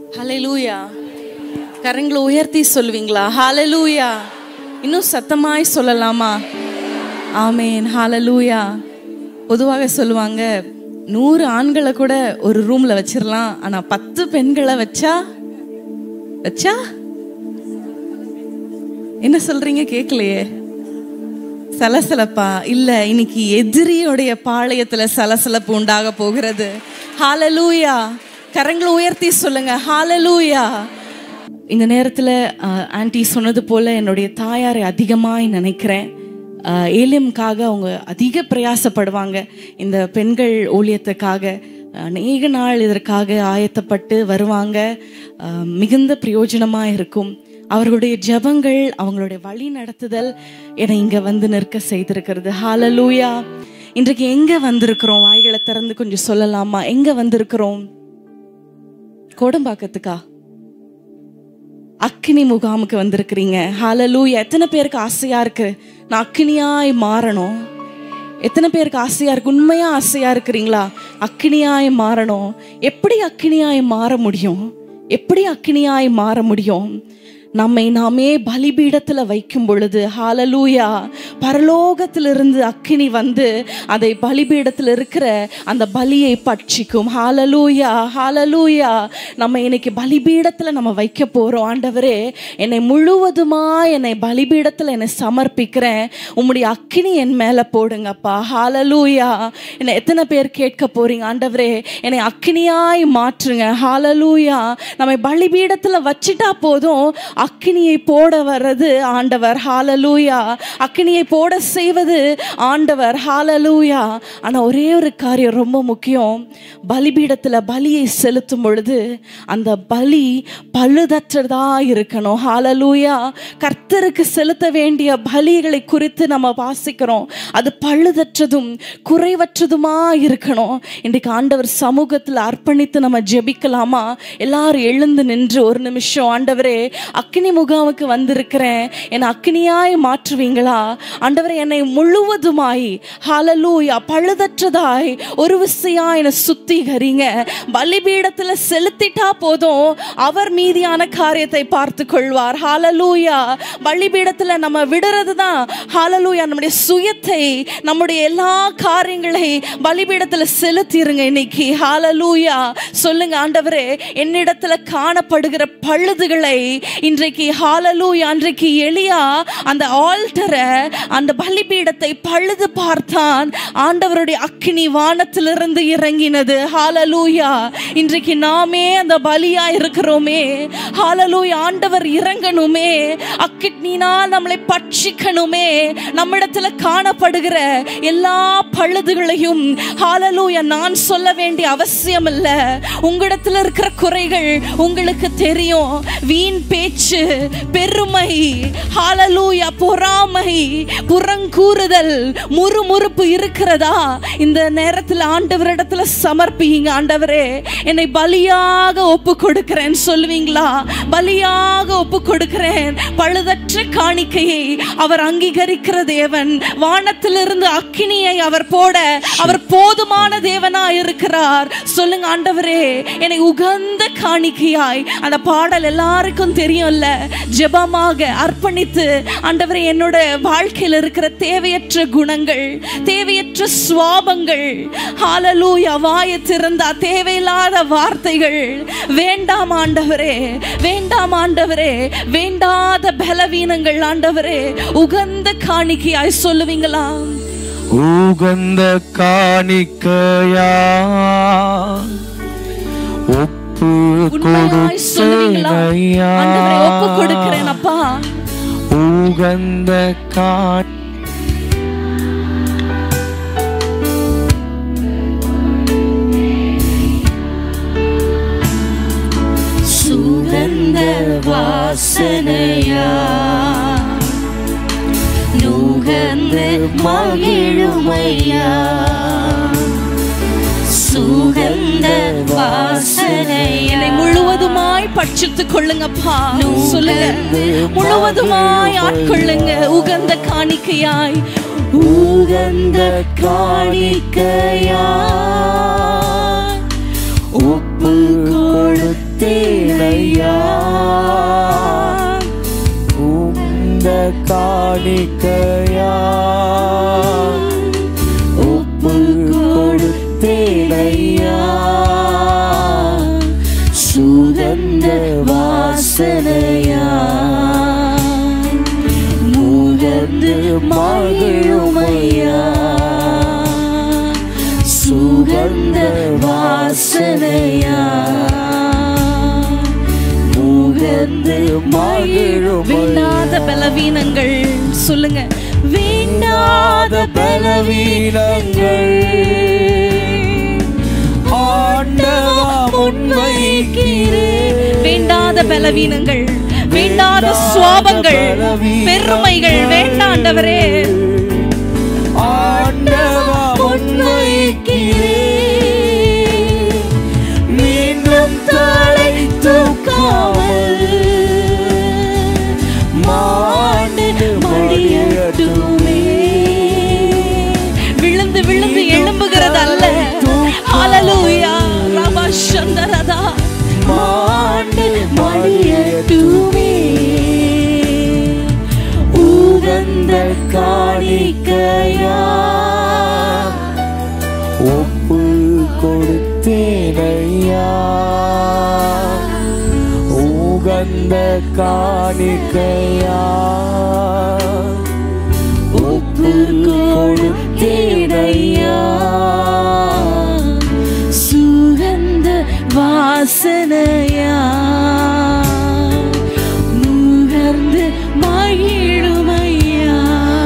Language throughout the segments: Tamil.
ஹalleluya கரங்களை உயர்த்தி சொல்வீங்களா ஹalleluya இன்னும் சத்தமாய் சொல்லலாமா ஆமேன் ஹalleluya பொதுவாக சொல்லுவாங்க நூறு ஆண்களை கூட ஒரு ரூம்ல வச்சிரலாம் ஆனா பத்து பெண்களை வச்சா வச்சா என்ன சொல்றீங்க கேட்கலையே சலசலப்பா இல்ல இன்னைக்கு எதிரியுடைய பாளையத்துல சலசலப்பு உண்டாக போகிறது ஹாலலூயா கரங்களை உயர்த்தி சொல்லுங்க ஹாலலூயா இந்த நேரத்துல ஆஹ், ஆன்ட்டி சொன்னது போல என்னுடைய தாயாரை அதிகமாய் நினைக்கிறேன் ஆஹ், ஏலியம்காக அவங்க அதிக பிரயாசப்படுவாங்க இந்த பெண்கள் ஊழியத்துக்காக அநேக நாள் இதற்காக ஆயத்தப்பட்டு வருவாங்க ஆஹ், மிகுந்த பிரயோஜனமாக இருக்கும் அவர்களுடைய ஜெபங்கள் அவங்களுடைய வழி நடத்துதல் என்னை இங்க வந்து நிற்க செய்திருக்கிறது ஹalleluya இன்றைக்கு எங்க வந்திருக்கிறோம் வாய்களை திறந்து கொஞ்சம் சொல்லலாமா எங்க வந்திருக்கிறோம் கோடம்பாக்கத்துக்கா அக்கினி முகாமுக்கு வந்திருக்கிறீங்க ஹalleluya எத்தனை பேருக்கு ஆசையா இருக்கு நான் அக்கினியாய் மாறணும் எத்தனை பேருக்கு ஆசையா இருக்கு உண்மையா ஆசையா இருக்கிறீங்களா அக்கினியாய் மாறணும் எப்படி அக்கினியாய் மாற முடியும் எப்படி அக்கினியாய் மாற முடியும் நம்மை நாமே பலிபீடத்துல வைக்கும் பொழுது ஹாலலூயா பரலோகத்திலிருந்து அக்கினி வந்து அதை பலிபீடத்தில் இருக்கிற அந்த பலியை பட்சிக்கும் ஹாலலூயா ஹாலலூயா நம்ம இன்னைக்கு பலிபீடத்துல நம்ம வைக்க போறோம் ஆண்டவரே என்னை முழுவதுமா என்னை பலிபீடத்துல என்னை சமர்ப்பிக்கிறேன் உம்முடைய அக்கினி என் மேல போடுங்கப்பா ஹாலலூயா என்னை எத்தனை பேர் கேட்க போறீங்க ஆண்டவரே என்னை அக்கினியாய் மாற்றுங்க ஹாலலூயா நம்ம பலிபீடத்துல வச்சிட்டா போதும் அக்கினியை போட வர்றது ஆண்டவர் ஹாலலூயா அக்கினியை போட செய்வது ஆண்டவர் ஹாலலூயா ஆனா ஒரே ஒரு காரியம் ரொம்ப முக்கியம் பலிபீடத்துல பலியை செலுத்தும் பொழுது அந்த பலி பழுதற்றதா இருக்கணும் ஹாலலூயா கர்த்தருக்கு செலுத்த வேண்டிய பலிகளை குறித்து நம்ம வாசிக்கிறோம் அது பழுதற்றதும் குறைவற்றதுமா இருக்கணும் இன்றைக்கு ஆண்டவர் சமூகத்தில் அர்ப்பணித்து நம்ம ஜெபிக்கலாமா எல்லாரும் எழுந்து நின்று ஒரு நிமிஷம் ஆண்டவரே அக்கினி முகாமுக்கு வந்திருக்கிறேன் என்னை அக்கினியாய் மாற்றுவீங்களா ஆண்டவரே என்னை முழுவதுமாய் ஹalleluya பழுதற்றதாய் ஒரு விசையா என்னை சுத்திகரிங்க பலிபீடத்துல செலுத்திட்டா போதும் அவர் மீதியான காரியத்தை பார்த்து கொள்வார் ஹalleluya பலிபீடத்துல நம்ம விடுறது தான் ஹalleluya நம்முடைய சுயத்தை நம்முடைய எல்லா காரியங்களை பலிபீடத்துல செலுத்திருங்க இன்னைக்கு ஹalleluya சொல்லுங்க ஆண்டவரே என்னிடத்துல காணப்படுகிற பழுதுகளை இன்றைக்கு ஹalleluya அன்றைக்கு எலியா அந்த ஆல்டரை அந்த பலிபீடத்தை பழுது பார்த்தான் ஆண்டவருடைய அக்கினி வானத்திலிருந்து இறங்கினது ஹalleluya இன்றைக்கு நாமே அந்த பலியா இருக்கிறோமே ஹalleluya ஆண்டவர் இறங்கணுமே அக்கினினால் நம்மளை பட்சிக்கணுமே நம்மிடத்துல காணப்படுகிற எல்லா பழுதுகளையும் ஹalleluya நான் சொல்ல வேண்டிய அவசியம் இல்ல உங்களிடத்துல இருக்கிற குறைகள் உங்களுக்கு தெரியும் வீண் பேச்சு பெருமை ஹalleluya பொறாமை புறங்கூறுதல் முறுமுறுப்பு இருக்கிறதா இந்த நேரத்தில் ஆண்டவரிடத்துல சமர்ப்பிங்க ஆண்டவரே என்னை பலியாக ஒப்பு கொடுக்கிறேன் சொல்லுவீங்களா பலியாக ஒப்பு கொடுக்கிறேன் பழுதற்ற காணிக்கையை அவர் அங்கீகரிக்கிற தேவன் வானத்திலிருந்து அக்கினியை அவர் போட அவர் போதுமான தேவனா இருக்கிறார் சொல்லுங்க ஆண்டவரே என்னை உகந்த காணிக்கையாய் அந்த பாடல் எல்லாருக்கும் தெரியும்ல ஜெபமாக அர்ப்பணித்து ஆண்டவரே என்னோட வாழ்க்கையில் இருக்கிற தேவையற்ற குணங்கள் தேவையற்ற சுவாபங்கள் ஹalleluya வாயை திறந்தா தேவையில்லாத வார்த்தைகள் வேண்டாம் ஆண்டவரே வேண்டாம் ஆண்டவரே வேண்டாத பலவீனங்கள் ஆண்டவரே உகந்த காணிக்கையாய் சொல்லுவீங்களா உகந்த காணிக்கையா ஒப்பு உண்மையாய் சொல்லுவீங்களா கொடுத்தேனையா ஆண்டவரே ஒப்பு கொடுக்கிறேன் அப்பா உகந்த காணி சுகந்த வாசனையா நுகர்ந்து மகிழுமையா சுகந்த வாசனையா என்னை முழுவதுமாய் பட்சித்துக் கொள்ளுங்கப்பா சொல்லுங்க முழுவதுமாய் ஆட்கொள்ளுங்க உகந்த காணிக்கையாய் உகந்த காணிக்கையா ஒப்பு கொடுத்த கொடுத்தேனையா உந்த காணிக்கையா ஒப்பு கொடுத்தேனையா சுகந்த வாசனையா முகந்து மகிழுமையா சுகந்த வாசனையா முகந்து மகிழுமையா வேண்டாத பலவீனங்கள் சொல்லுங்க வேண்டாத பலவீனங்கள் ஆண்டவா முன்வைக்கிறேன் வேண்டாத பலவீனங்கள் வேண்டாத சுவாபங்கள் பெருமைகள் வேண்டாண்டவரே ஆண்டவா முன்வைக்கிறேன் மீண்டும் தலை தூக்காமல் மாண்டு மடியட்டுமே விழுந்து விழுந்து எழும்புகிறது அல்ல ஹalleluya ரபா சந்தரதா மாண்டு மடியட்டுமே உகந்த காணிக்கையா ஒப்பு கொடுத்தேனையா உகந்த காணிக்கையா ஒப்பு கொடுத்தேனையா சுகந்த வாசனையா முகர்ந்து மகிழுமையா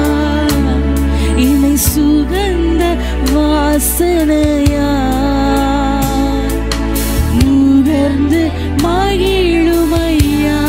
இமை சுகந்த வாசனையா முகர்ந்து மகிழுமையா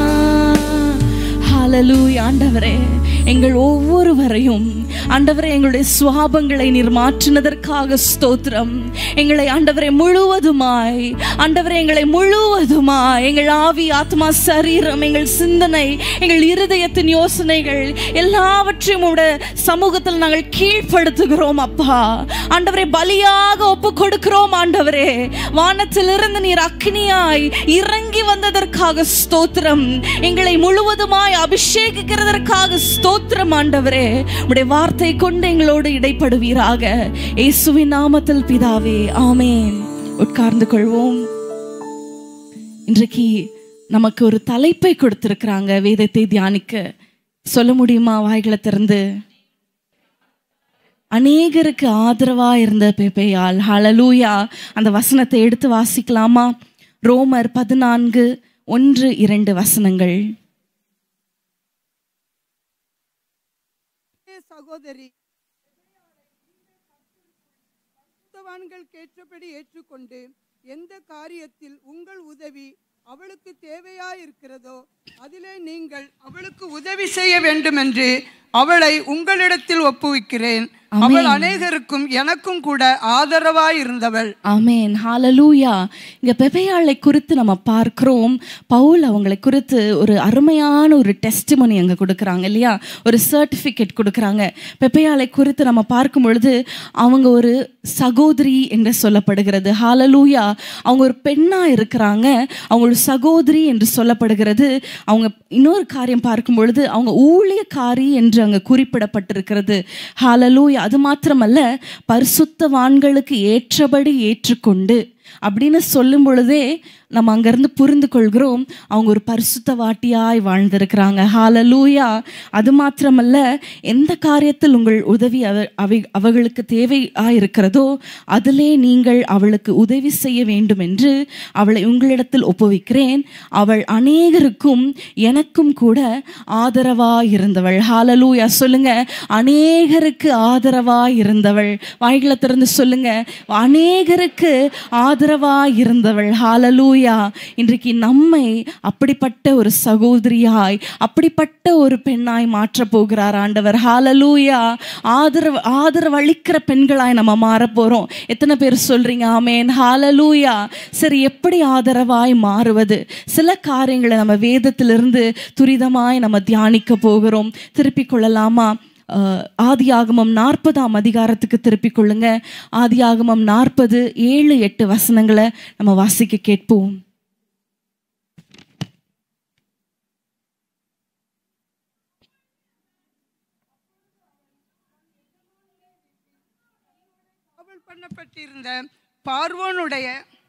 ஹalleluya ஆண்டவரே எங்கள் ஒவ்வொருவரையும் ஆண்டவரே எங்களுடைய சுவாபங்களை நீர் மாற்றினதற்காக ஸ்தோத்திரம் எங்களை ஆண்டவரை முழுவதுமாய் ஆண்டவரே எங்களை முழுவதுமாய் எங்கள் ஆவி ஆத்மா சரீரம் எங்கள் சிந்தனை எங்கள் இருதயத்தின் யோசனைகள் எல்லாவற்றையும் உடைய சமூகத்தில் நாங்கள் கீழ்ப்படுத்துகிறோம் அப்பா ஆண்டவரை பலியாக ஒப்பு கொடுக்கிறோம் ஆண்டவரே வானத்திலிருந்து நீர் அக்னியாய் இறங்கி வந்ததற்காக ஸ்தோத்திரம் எங்களை முழுவதுமாய் அபிஷேகிக்கிறதற்காக ஸ்தோத்திரம் ஆண்டவரே உடைய வார்த்தை கொண்டு எங்களோடு இடைப்படுவீராக இயேசுவின் நாமத்தில் பிதாவே ஆமேன் உட்கார்ந்து கொள்வோம் இன்றைக்கு நமக்கு ஒரு தலைப்பை கொடுத்திருக்கிறாங்க வேதத்தை தியானிக்க சொல்ல முடியுமா வாய்களை திறந்து அநேகருக்கு ஆதரவா இருந்த பெப்பையால் ஹalleluya அந்த வசனத்தை எடுத்து வாசிக்கலாமா ரோமர் பதினான்கு ஒன்று இரண்டு வசனங்கள் ஏ சகோதரி பரிசுத்தவான்கள் கேட்டபடி ஏற்றுக்கொண்டு எந்த காரியத்தில் உங்கள் உதவி அவளுக்கு தேவையாயிருக்கிறதோ அதிலே நீங்கள் அவளுக்கு உதவி செய்ய வேண்டும் என்று அவளை உங்களிடத்தில் ஒப்புவிக்கிறேன் அவள் அநேகருக்கும் எனக்கும் கூட ஆதரவாய் இருந்தவள் ஆமேன் ஹalleluya இங்க பெபையாளை குறித்து நம்ம பார்க்கிறோம் பவுல் அவங்களை குறித்து ஒரு அருமையான ஒரு டெஸ்டிமனி அங்க கொடுக்குறாங்க இல்லையா ஒரு சர்டிஃபிகேட் கொடுக்குறாங்க பெபையாளை குறித்து நம்ம பார்க்கும் பொழுது அவங்க ஒரு சகோதரி என்று சொல்லப்படுகிறது ஹalleluya அவங்க ஒரு பெண்ணா இருக்கிறாங்க அவங்க ஒரு சகோதரி என்று சொல்லப்படுகிறது அவங்க இன்னொரு காரியம் பார்க்கும் பொழுது அவங்க ஊழியக்காரி என்று அங்க குறிப்பிடப்பட்டிருக்கிறது ஹalleluya அது மாத்திரமல்ல பரிசுத்தவான்களுக்கு ஏற்றபடி ஏற்றுக்கொண்டு அப்படின்னு சொல்லும் பொழுதே நம்ம அங்கேருந்து புரிந்து கொள்கிறோம் அவங்க ஒரு பரிசுத்த வாட்டியாய் வாழ்ந்திருக்கிறாங்க ஹாலலூயா அது மாத்திரமல்ல எந்த காரியத்தில் உங்கள் உதவி அவ அவை அவர்களுக்கு தேவையாய் இருக்கிறதோ அதிலே நீங்கள் அவளுக்கு உதவி செய்ய வேண்டும் என்று அவளை உங்களிடத்தில் ஒப்புவிக்கிறேன் அவள் அநேகருக்கும் எனக்கும் கூட ஆதரவாய் இருந்தவள் ஹாலலூயா சொல்லுங்க அநேகருக்கு ஆதரவாய் இருந்தவள் வாய்களை திறந்து சொல்லுங்க அநேகருக்கு ஆதரவாய் இருந்தவள் ஹாலலூயா இன்றைக்கு நம்மை அப்படிப்பட்ட ஒரு சகோதரியாய் அப்படிப்பட்ட ஒரு பெண்ணாய் மாற்றப் போகிறார் ஆண்டவர் ஹாலலூயா ஆதரவு ஆதரவு அளிக்கிற பெண்களாய் நம்ம மாறப் போறோம் எத்தனை பேர் சொல்றீங்க ஆமேன் ஹாலலூயா சரி எப்படி ஆதரவாய் மாறுவது சில காரியங்களை நம்ம வேதத்திலிருந்து துரிதமாய் நம்ம தியானிக்க போகிறோம் திருப்பிக் கொள்ளலாமா அஹ், ஆதியாகமம் நாற்பதாம் அதிகாரத்துக்கு திருப்பிக் கொள்ளுங்க ஆதியாகமம் நாற்பது ஏழு எட்டு வசனங்களை நம்ம வாசிக்க கேட்போம் காவல் பண்ணப்பட்டிருந்த பார்வோனுடைய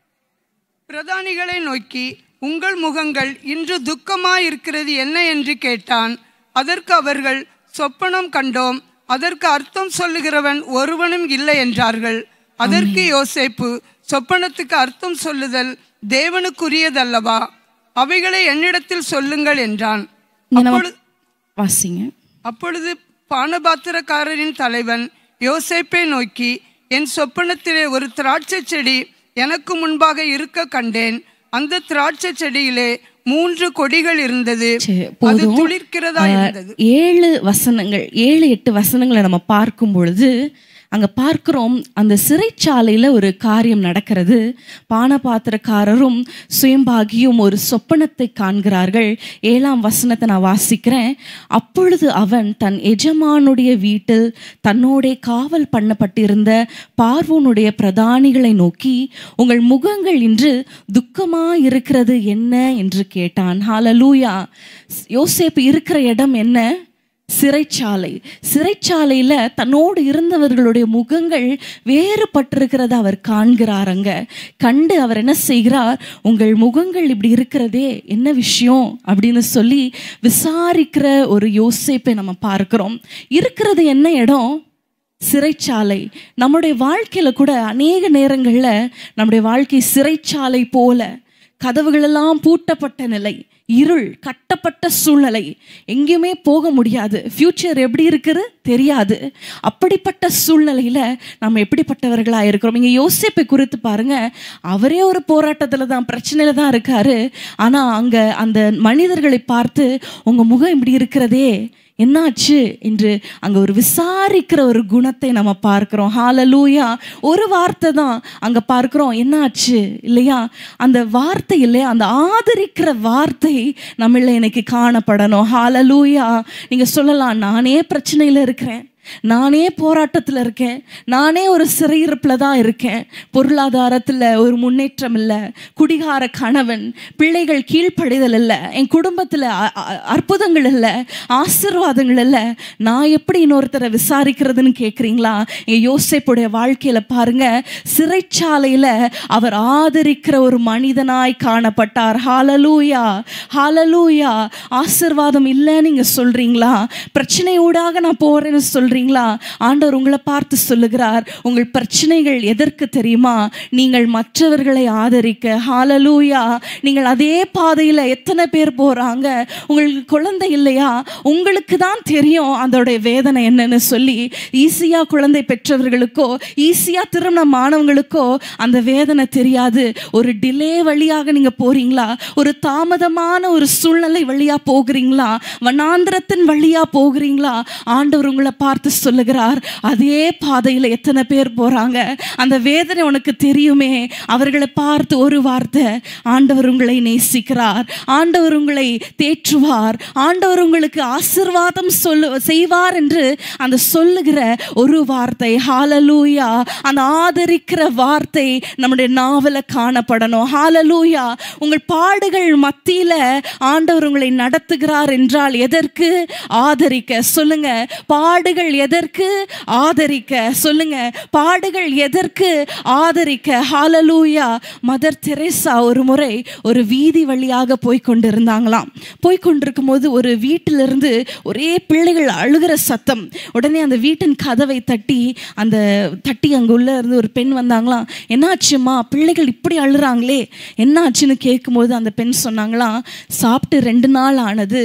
பிரதானிகளை நோக்கி உங்கள் முகங்கள் இன்று துக்கமாயிருக்கிறது என்ன என்று கேட்டான் அதற்கு அவர்கள் சொப்பனம் கண்டோம் அதற்கு அர்த்தம் சொல்லுகிறவன் ஒருவனும் இல்லை என்றார்கள் அதற்கு யோசேப்பு சொப்பனத்துக்கு அர்த்தம் சொல்லுதல் தேவனுக்குரியதல்லவா அவைகளை என்னிடத்தில் சொல்லுங்கள் என்றான் இங்க நம்ம அப்பொழுது வாசிங்க அப்பொழுது பானபாத்திரக்காரரின் தலைவன் யோசேப்பை நோக்கி என் சொப்பனத்திலே ஒரு திராட்சை செடி எனக்கு முன்பாக இருக்க கண்டேன் அந்த திராட்சை செடியிலே மூன்று கொடிகள் இருந்தது சரி, அது போதும். துளிர்க்கிறதா இருந்தது ஏழு வசனங்கள் ஏழு எட்டு வசனங்களை நம்ம பார்க்கும் பொழுது அங்க பார்க்கிறோம் அந்த சிறைச்சாலையில ஒரு காரியம் நடக்கிறது பானபாத்திரக்காரரும் சுயம்பாகியும் ஒரு சொப்பனத்தை காண்கிறார்கள் ஏழாம் வசனத்தை நான் வாசிக்கிறேன் அப்பொழுது அவன் தன் எஜமானுடைய வீட்டில் தன்னோடே காவல் பண்ணப்பட்டிருந்த பார்வோனுடைய பிரதானிகளை நோக்கி உங்கள் முகங்கள் இன்று துக்கமா இருக்கிறது என்ன என்று கேட்டான் ஹalleluya யோசேப்பு இருக்கிற இடம் என்ன சிறைச்சாலை சிறைச்சாலையில தன்னோடு இருந்தவர்களுடைய முகங்கள் வேறுபட்டிருக்கிறத அவர் காண்கிறாருங்க கண்டு அவர் என்ன செய்கிறார் உங்கள் முகங்கள் இப்படி இருக்கிறதே என்ன விஷயம் அப்படின்னு சொல்லி விசாரிக்கிற ஒரு யோசேப்பை நம்ம பார்க்கிறோம் இருக்கிறது என்ன இடம் சிறைச்சாலை நம்முடைய வாழ்க்கையில கூட அநேக நேரங்கள்ல நம்முடைய வாழ்க்கை சிறைச்சாலை போல கதவுகளெல்லாம் பூட்டப்பட்ட நிலை இருள் கட்டப்பட்ட சூழ்நிலை எங்கேயுமே போக முடியாது ஃப்யூச்சர் எப்படி இருக்குது தெரியாது அப்படிப்பட்ட சூழ்நிலையில நம்ம எப்படிப்பட்டவர்களா இருக்கிறோம் இங்க யோசிப்பை குறித்து பாருங்க அவரே ஒரு போராட்டத்துல தான் பிரச்சனையில தான் இருக்காரு ஆனா அங்க அந்த மனிதர்களை பார்த்து உங்க முகம் இப்படி இருக்கிறதே என்னாச்சு என்று அங்க ஒரு விசாரிக்கிற ஒரு குணத்தை நம்ம பார்க்கிறோம் ஹாலலூயா ஒரு வார்த்தை தான் அங்க பார்க்கிறோம் என்னாச்சு இல்லையா அந்த வார்த்தை இல்லையா அந்த ஆதரிக்கிற வார்த்தை நம்மள இன்னைக்கு காணப்படணும் ஹாலலூயா நீங்க சொல்லலாம் நானே பிரச்சனையில இருக்கிறேன் நானே போராட்டத்தில் இருக்கேன் நானே ஒரு சிறையிருப்பில் தான் இருக்கேன் பொருளாதாரத்தில் ஒரு முன்னேற்றம் இல்லை குடிகார கணவன் பிள்ளைகள் கீழ்ப்படிதல் இல்லை என் குடும்பத்தில் அற்புதங்கள் இல்லை ஆசீர்வாதங்கள் இல்லை நான் எப்படி இன்னொருத்தரை விசாரிக்கிறதுன்னு கேட்குறீங்களா என் யோசேப்புடைய வாழ்க்கையில் பாருங்க சிறைச்சாலையில் அவர் ஆதரிக்கிற ஒரு மனிதனாய் காணப்பட்டார் ஹாலலூயா ஹாலலூயா ஆசீர்வாதம் இல்லைன்னு நீங்கள் சொல்கிறீங்களா பிரச்சனையூடாக நான் போகிறேன்னு சொல்கிறீங்களா ஆண்டவர் உங்களை பார்த்து சொல்லுகிறார் உங்கள் பிரச்சனைகள் எதற்கு தெரியுமா நீங்கள் மற்றவர்களை ஆதரிக்க ஹாலலூயா நீங்கள் அதே பாதையில் எத்தனை பேர் போகிறாங்க உங்களுக்கு குழந்தை இல்லையா உங்களுக்கு தான் தெரியும் அதோடைய வேதனை என்னன்னு சொல்லி ஈஸியாக குழந்தை பெற்றவர்களுக்கோ ஈஸியாக திருமணம் ஆனவங்களுக்கோ அந்த வேதனை தெரியாது ஒரு டிலே வழியாக நீங்கள் போறீங்களா ஒரு தாமதமான ஒரு சூழ்நிலை வழியாக போகிறீங்களா வனாந்திரத்தின் வழியாக போகிறீங்களா ஆண்டவர் உங்களை பார்த்து சொல்லுகிறார் அதே பாதையில் எத்தனை பேர் போகிறாங்க அந்த வேதனை உனக்கு தெரியுமே அவர்களை பார்த்து ஒரு வார்த்தை ஆண்டவர் உங்களை நேசிக்கிறார் ஆண்டவர் உங்களை தேற்றுவார் ஆண்டவர் உங்களுக்கு ஆசிர்வாதம் சொல்லு செய்வார் என்று அந்த சொல்லுகிற ஒரு வார்த்தை ஹாலலூயா அந்த ஆதரிக்கிற வார்த்தை நம்முடைய நாவல காணப்படணும் ஹாலலூயா உங்கள் பாடுகள் மத்தியில ஆண்டவர் உங்களை நடத்துகிறார் என்றால் எதற்கு ஆதரிக்க சொல்லுங்க பாடுகள் எதற்கு ஆதரிக்க சொல்லுங்க பாடுகள் எதற்கு ஆதரிக்க ஹாலலூயா மதர் தெரேசா ஒரு முறை ஒரு வீதி வழியாக போய் கொண்டிருந்தாங்களாம் போய் கொண்டிருக்கும் போது ஒரு வீட்டிலிருந்து ஒரே பிள்ளைகள் அழுகிற சத்தம் உடனே அந்த வீட்டின் கதவை தட்டி அந்த தட்டி அங்கே உள்ள இருந்து ஒரு பெண் வந்தாங்களாம் என்னாச்சும்மா பிள்ளைகள் இப்படி அழுறாங்களே என்னாச்சுன்னு கேட்கும்போது அந்த பெண் சொன்னாங்களாம் சாப்பிட்டு ரெண்டு நாள் ஆனது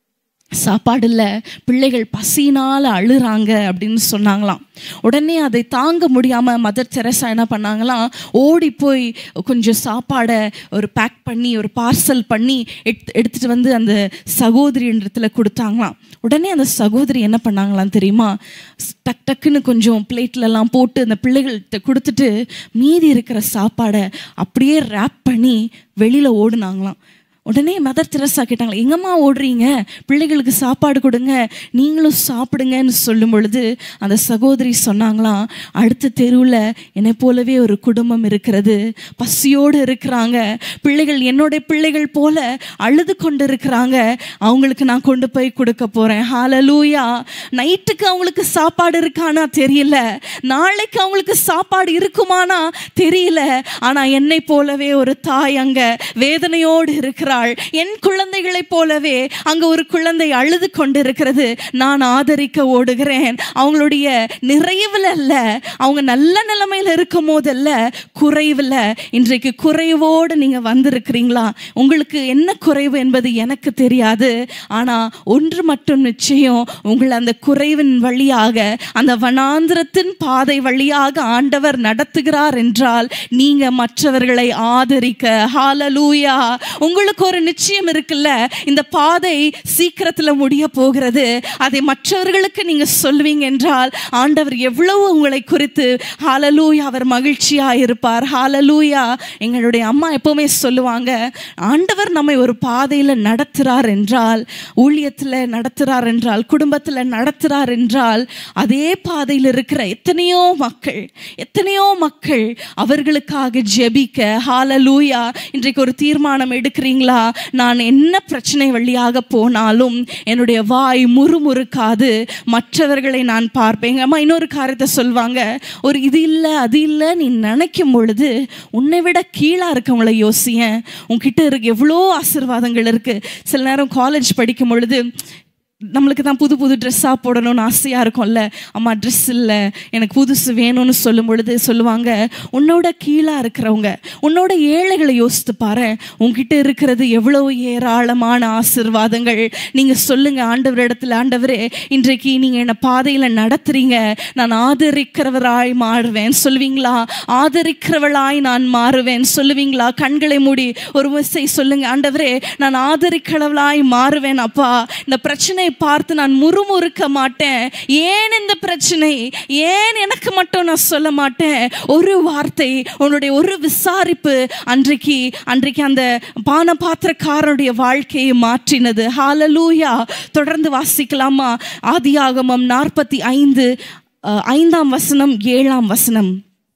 சாப்பாடு இல்லை பிள்ளைகள் பசினால் அழுறாங்க அப்படின்னு சொன்னாங்களாம் உடனே அதை தாங்க முடியாமல் மதர் தெரசா என்ன பண்ணாங்களாம் ஓடி போய் கொஞ்சம் சாப்பாடை ஒரு பேக் பண்ணி ஒரு பார்சல் பண்ணி எடுத்து எடுத்துகிட்டு வந்து அந்த சகோதரின்றத்தில் கொடுத்தாங்களாம் உடனே அந்த சகோதரி என்ன பண்ணாங்களாம் தெரியுமா டக் டக்குன்னு கொஞ்சம் பிளேட்லலாம் போட்டு அந்த பிள்ளைகள்கிட்ட கொடுத்துட்டு மீதி இருக்கிற சாப்பாடை அப்படியே ரேப் பண்ணி வெளியில் ஓடுனாங்களாம் உடனே மதர் தெரசா கேட்டாங்களே எங்கம்மா ஓடுறீங்க பிள்ளைகளுக்கு சாப்பாடு கொடுங்க நீங்களும் சாப்பிடுங்கன்னு சொல்லும் பொழுது அந்த சகோதரி சொன்னாங்களாம் அடுத்த தெருவில் என்னை போலவே ஒரு குடும்பம் இருக்கிறது பசியோடு இருக்கிறாங்க பிள்ளைகள் என்னுடைய பிள்ளைகள் போல அழுது கொண்டு இருக்கிறாங்க அவங்களுக்கு நான் கொண்டு போய் கொடுக்க போறேன் ஹalleluya நைட்டுக்கு அவங்களுக்கு சாப்பாடு இருக்கானா தெரியல நாளைக்கு அவங்களுக்கு சாப்பாடு இருக்குமானா தெரியல ஆனா என்னை போலவே ஒரு தாய் அங்க வேதனையோடு இருக்கிறாள் என் குழந்தைகளைப் போலவே அங்க ஒரு குழந்தை அழுது கொண்டிருக்கிறது நான் ஆதரிக்க ஓடுகிறேன் அவங்களுடைய நிறைவுல அல்ல அவங்க நல்ல நிலைமையில இருக்கும் போதல்ல குறைவுல இன்றைக்கு குறைவோடு நீங்க வந்திருக்கிறீங்களா உங்களுக்கு என்ன குறைவு என்பது எனக்கு தெரியாது ஆனா ஒன்று மட்டும் நிச்சயம் உங்களை அந்த குறைவின் வழியாக அந்த வனாந்திரத்தின் பாதை வழியாக ஆண்டவர் நடத்துகிறார் என்றால் நீங்க மற்றவர்களை ஆதரிக்க ஹalleluya உங்களுக்கு ஒரு நிச்சயம் இருக்குல்ல இந்த பாதை சீக்கிரத்துல முடிய போகிறது அதை மற்றவர்களுக்கு நீங்க சொல்வீங்க என்றால் ஆண்டவர் எவ்வளவு உங்களை குறித்து ஹalleluya அவர் மகிழ்ச்சியா இருப்பார் ஹalleluya எங்களுடைய அம்மா எப்பவுமே சொல்லுவாங்க ஆண்டவர் நம்மை ஒரு பாதையில நடத்துறார் என்றால் ஊழியத்துல நடத்துறார் என்றால் குடும்பத்துல நடத்துறார் என்றால் அதே பாதையில் இருக்கிற எத்தனையோ மக்கள் எத்தனையோ மக்கள் அவர்களுக்காக ஜெபிக்க ஹalleluya இன்றைக்கு ஒரு தீர்மானம் எடுக்கிறீங்களா நான் என்ன பிரச்சனை வழியாக போனாலும் என்னுடைய வாய் முறுமுறுக்காது மற்றவர்களை நான் பார்ப்பேன் எங்க அம்மா இன்னொரு காரியத்தை சொல்வாங்க ஒரு இது இல்லை அது இல்லை நீ நினைக்கும் பொழுது உன்னை விட கீழா இருக்கவங்கள யோசியேன் உன்கிட்ட இருக்கு எவ்வளோ ஆசீர்வாதங்கள் இருக்கு சில நேரம் காலேஜ் படிக்கும் பொழுது நம்மளுக்கு தான் புது புது ட்ரெஸ்ஸாக போடணும்னு ஆசையாக இருக்கும்ல அம்மா ட்ரெஸ் இல்லை எனக்கு புதுசு வேணும்னு சொல்லும் பொழுது சொல்லுவாங்க உன்னோட கீழாக இருக்கிறவங்க உன்னோட ஏழைகளை யோசித்து பாரு உன்கிட்ட இருக்கிறது எவ்வளவு ஏராளமான ஆசிர்வாதங்கள் நீங்கள் சொல்லுங்க ஆண்டவர் இடத்துல ஆண்டவரே இன்றைக்கு நீங்கள் என்னை பாதையில் நடத்துறீங்க நான் ஆதரிக்கிறவராய் மாறுவேன் சொல்லுவீங்களா ஆதரிக்கிறவளாய் நான் மாறுவேன் சொல்லுவீங்களா கண்களை மூடி ஒரு விசை சொல்லுங்க ஆண்டவரே நான் ஆதரிக்கிறவளாய் மாறுவேன் அப்பா இந்த பிரச்சனையை பார்த்து நான் முறுமுறுக்க மாட்டேன் ஏன் இந்த பிரச்சனை ஏன் எனக்கு மட்டும் நான் சொல்ல மாட்டேன் ஒரு வார்த்தை உன்னுடைய ஒரு விசாரிப்பு அன்றைக்கு அன்றைக்கு அந்த பான பாத்திரக்காரனுடைய வாழ்க்கையை மாற்றினது ஹalleluya தொடர்ந்து வாசிக்கலாமா ஆதியாகமம் நாற்பத்தி ஐந்து அஹ், ஐந்தாம் வசனம் ஏழாம் வசனம்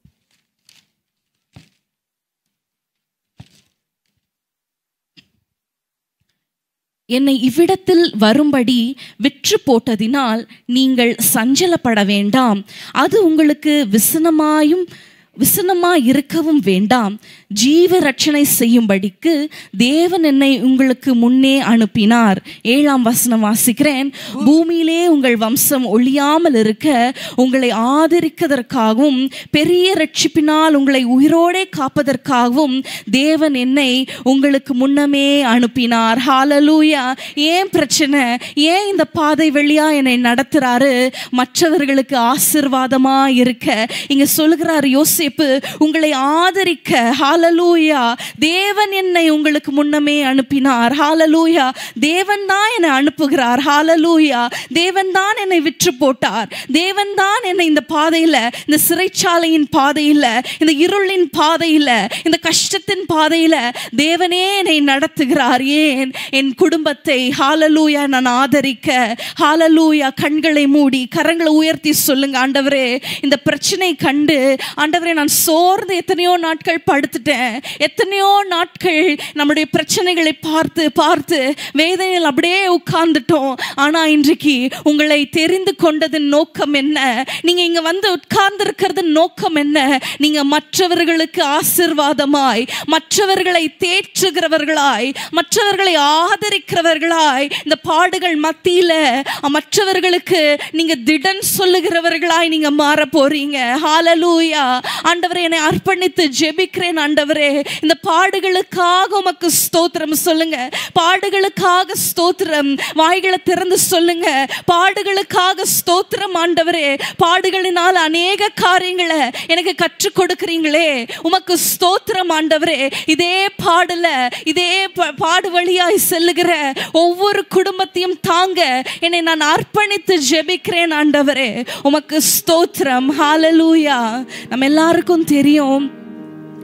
என்னை இவ்விடத்தில் வரும்படி விற்று போட்டதினால் நீங்கள் சஞ்சலப்பட வேண்டாம் அது உங்களுக்கு விசனமாயும் விசனமா இருக்கவும் வேண்டாம் ஜீவ ரட்சணை செய்யும்படிக்கு தேவன் என்னை உங்களுக்கு முன்னே அனுப்பினார் ஏழாம் வசனம் வாசிக்கிறேன் பூமியிலே உங்கள் வம்சம் ஒழியாமல் இருக்க உங்களை ஆதரிக்கதற்காகவும் பெரிய ரட்சிப்பினால் உங்களை உயிரோடே காப்பதற்காகவும் தேவன் என்னை உங்களுக்கு முன்னமே அனுப்பினார் ஹalleluya ஏன் பிரச்சனை ஏன் இந்த பாதை வழியா என்னை நடத்துறாரு மற்றவர்களுக்கு ஆசிர்வாதமா இருக்க இங்க சொல்லுகிறார் யோசேப்பு உங்களை ஆதரிக்க ஹalleluya தேவன் என்னை உங்களுக்கு முன்னமே அனுப்பினார் ஹalleluya தேவன் தான் என்னை அனுப்புகிறார் ஹalleluya தேவன் தான் என்னை விற்று போட்டார் தேவன் தான் என்னை இந்த பாதையில இந்த சிறைச்சாலையின் பாதையில இந்த இருளின் பாதையில இந்த கஷ்டத்தின் பாதையில தேவனே என்னை நடத்துகிறார் ஏன் என் குடும்பத்தை ஹalleluya நான் ஆதரிக்க ஹalleluya கண்களை மூடி கரங்களை உயர்த்தி சொல்லுங்க ஆண்டவரே இந்த பிரச்சனை கண்டு ஆண்டவரே நான் சோர்ந்து எத்தனையோ நாட்கள் படுத்துட்டேன் எத்தனையோ நாட்கள் நம்முடைய பிரச்சனைகளை பார்த்து பார்த்து வேதனையில் அப்படியே உட்கார்ந்துட்டோம் ஆனா இன்றைக்கு உங்களை தெரிந்து கொண்டதன் நோக்கம் என்ன நீங்க இங்க வந்து உட்கார்ந்து இருக்கிறது நோக்கம் என்ன நீங்க மற்றவர்களுக்கு ஆசிர்வாதமாய் மற்றவர்களை தேற்றுகிறவர்களாய் மற்றவர்களை ஆதரிக்கிறவர்களாய் இந்த பாடுகள் மத்தியில மற்றவர்களுக்கு நீங்க திடன் சொல்லுகிறவர்களாய் நீங்க மாற போறீங்க ஹalleluya ஆண்டவரே என்னை அர்ப்பணித்து ஜெபிக்கிறேன் ஆண்டவரே இந்த பாடுகளுக்காக உமக்கு ஸ்தோத்திரம் சொல்லுங்க பாடுகளுக்காக ஸ்தோத்திரம் வாய்களை திறந்து சொல்லுங்க பாடுகளுக்காக ஸ்தோத்திரம் ஆண்டவரே பாடுகளினால் அநேக காரியங்களை எனக்கு கற்றுக் கொடுக்கிறீங்களே உமக்கு ஸ்தோத்திரம் ஆண்டவரே இதே பாடல இதே ப- பாடு வழியாய் செல்லுகிற ஒவ்வொரு குடும்பத்தையும் தாங்க என்னை நான் அர்ப்பணித்து ஜெபிக்கிறேன் ஆண்டவரே உமக்கு ஸ்தோத்திரம் ஹalleluya நம்ம எல்லாருக்கும் தெரியும்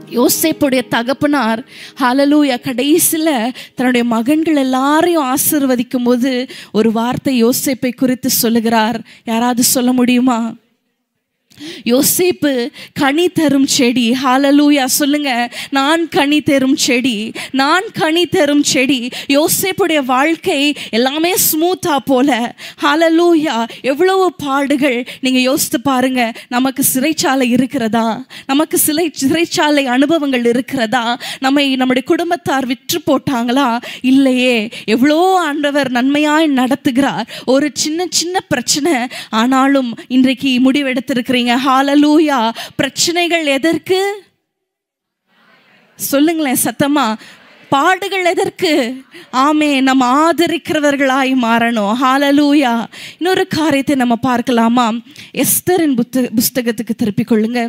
யோசேப்புடைய தகப்பனார் ஹalleluya கடைசியில் தன்னுடைய மகன்கள் எல்லாரையும் ஆசீர்வதிக்கும் போது ஒரு வார்த்தை யோசேப்பை குறித்து சொல்லுகிறார் யாராவது சொல்ல முடியுமா யோசேப்பு கனி தரும் செடி ஹalleluya சொல்லுங்க நான் கனி தரும் செடி நான் கனி தரும் செடி யோசேப்புடைய வாழ்க்கை எல்லாமே ஸ்மூத்தா போல ஹalleluya எவ்வளவு பாடுகள் நீங்க யோசித்து பாருங்க நமக்கு சிறைச்சாலை இருக்கிறதா நமக்கு சிறை சிறைச்சாலை அனுபவங்கள் இருக்கிறதா நம்மை நம்முடைய குடும்பத்தார் விற்று போட்டாங்களா இல்லையே எவ்வளோ ஆண்டவர் நன்மையாய் நடத்துகிறார் ஒரு சின்ன சின்ன பிரச்சனை ஆனாலும் இன்றைக்கு முடிவெடுத்திருக்கிறீங்க ஹalleluya பிரச்சனைகள் எதற்கு சொல்லுங்களேன் சத்தமா பாடுகள் எதற்கு ஆமே நம்ம ஆதரிக்கிறவர்களாய் மாறணும் ஹalleluya இன்னொரு காரியத்தை நம்ம பார்க்கலாமா எஸ்தரின் புத்த புஸ்தகத்துக்கு திருப்பிக் கொள்ளுங்க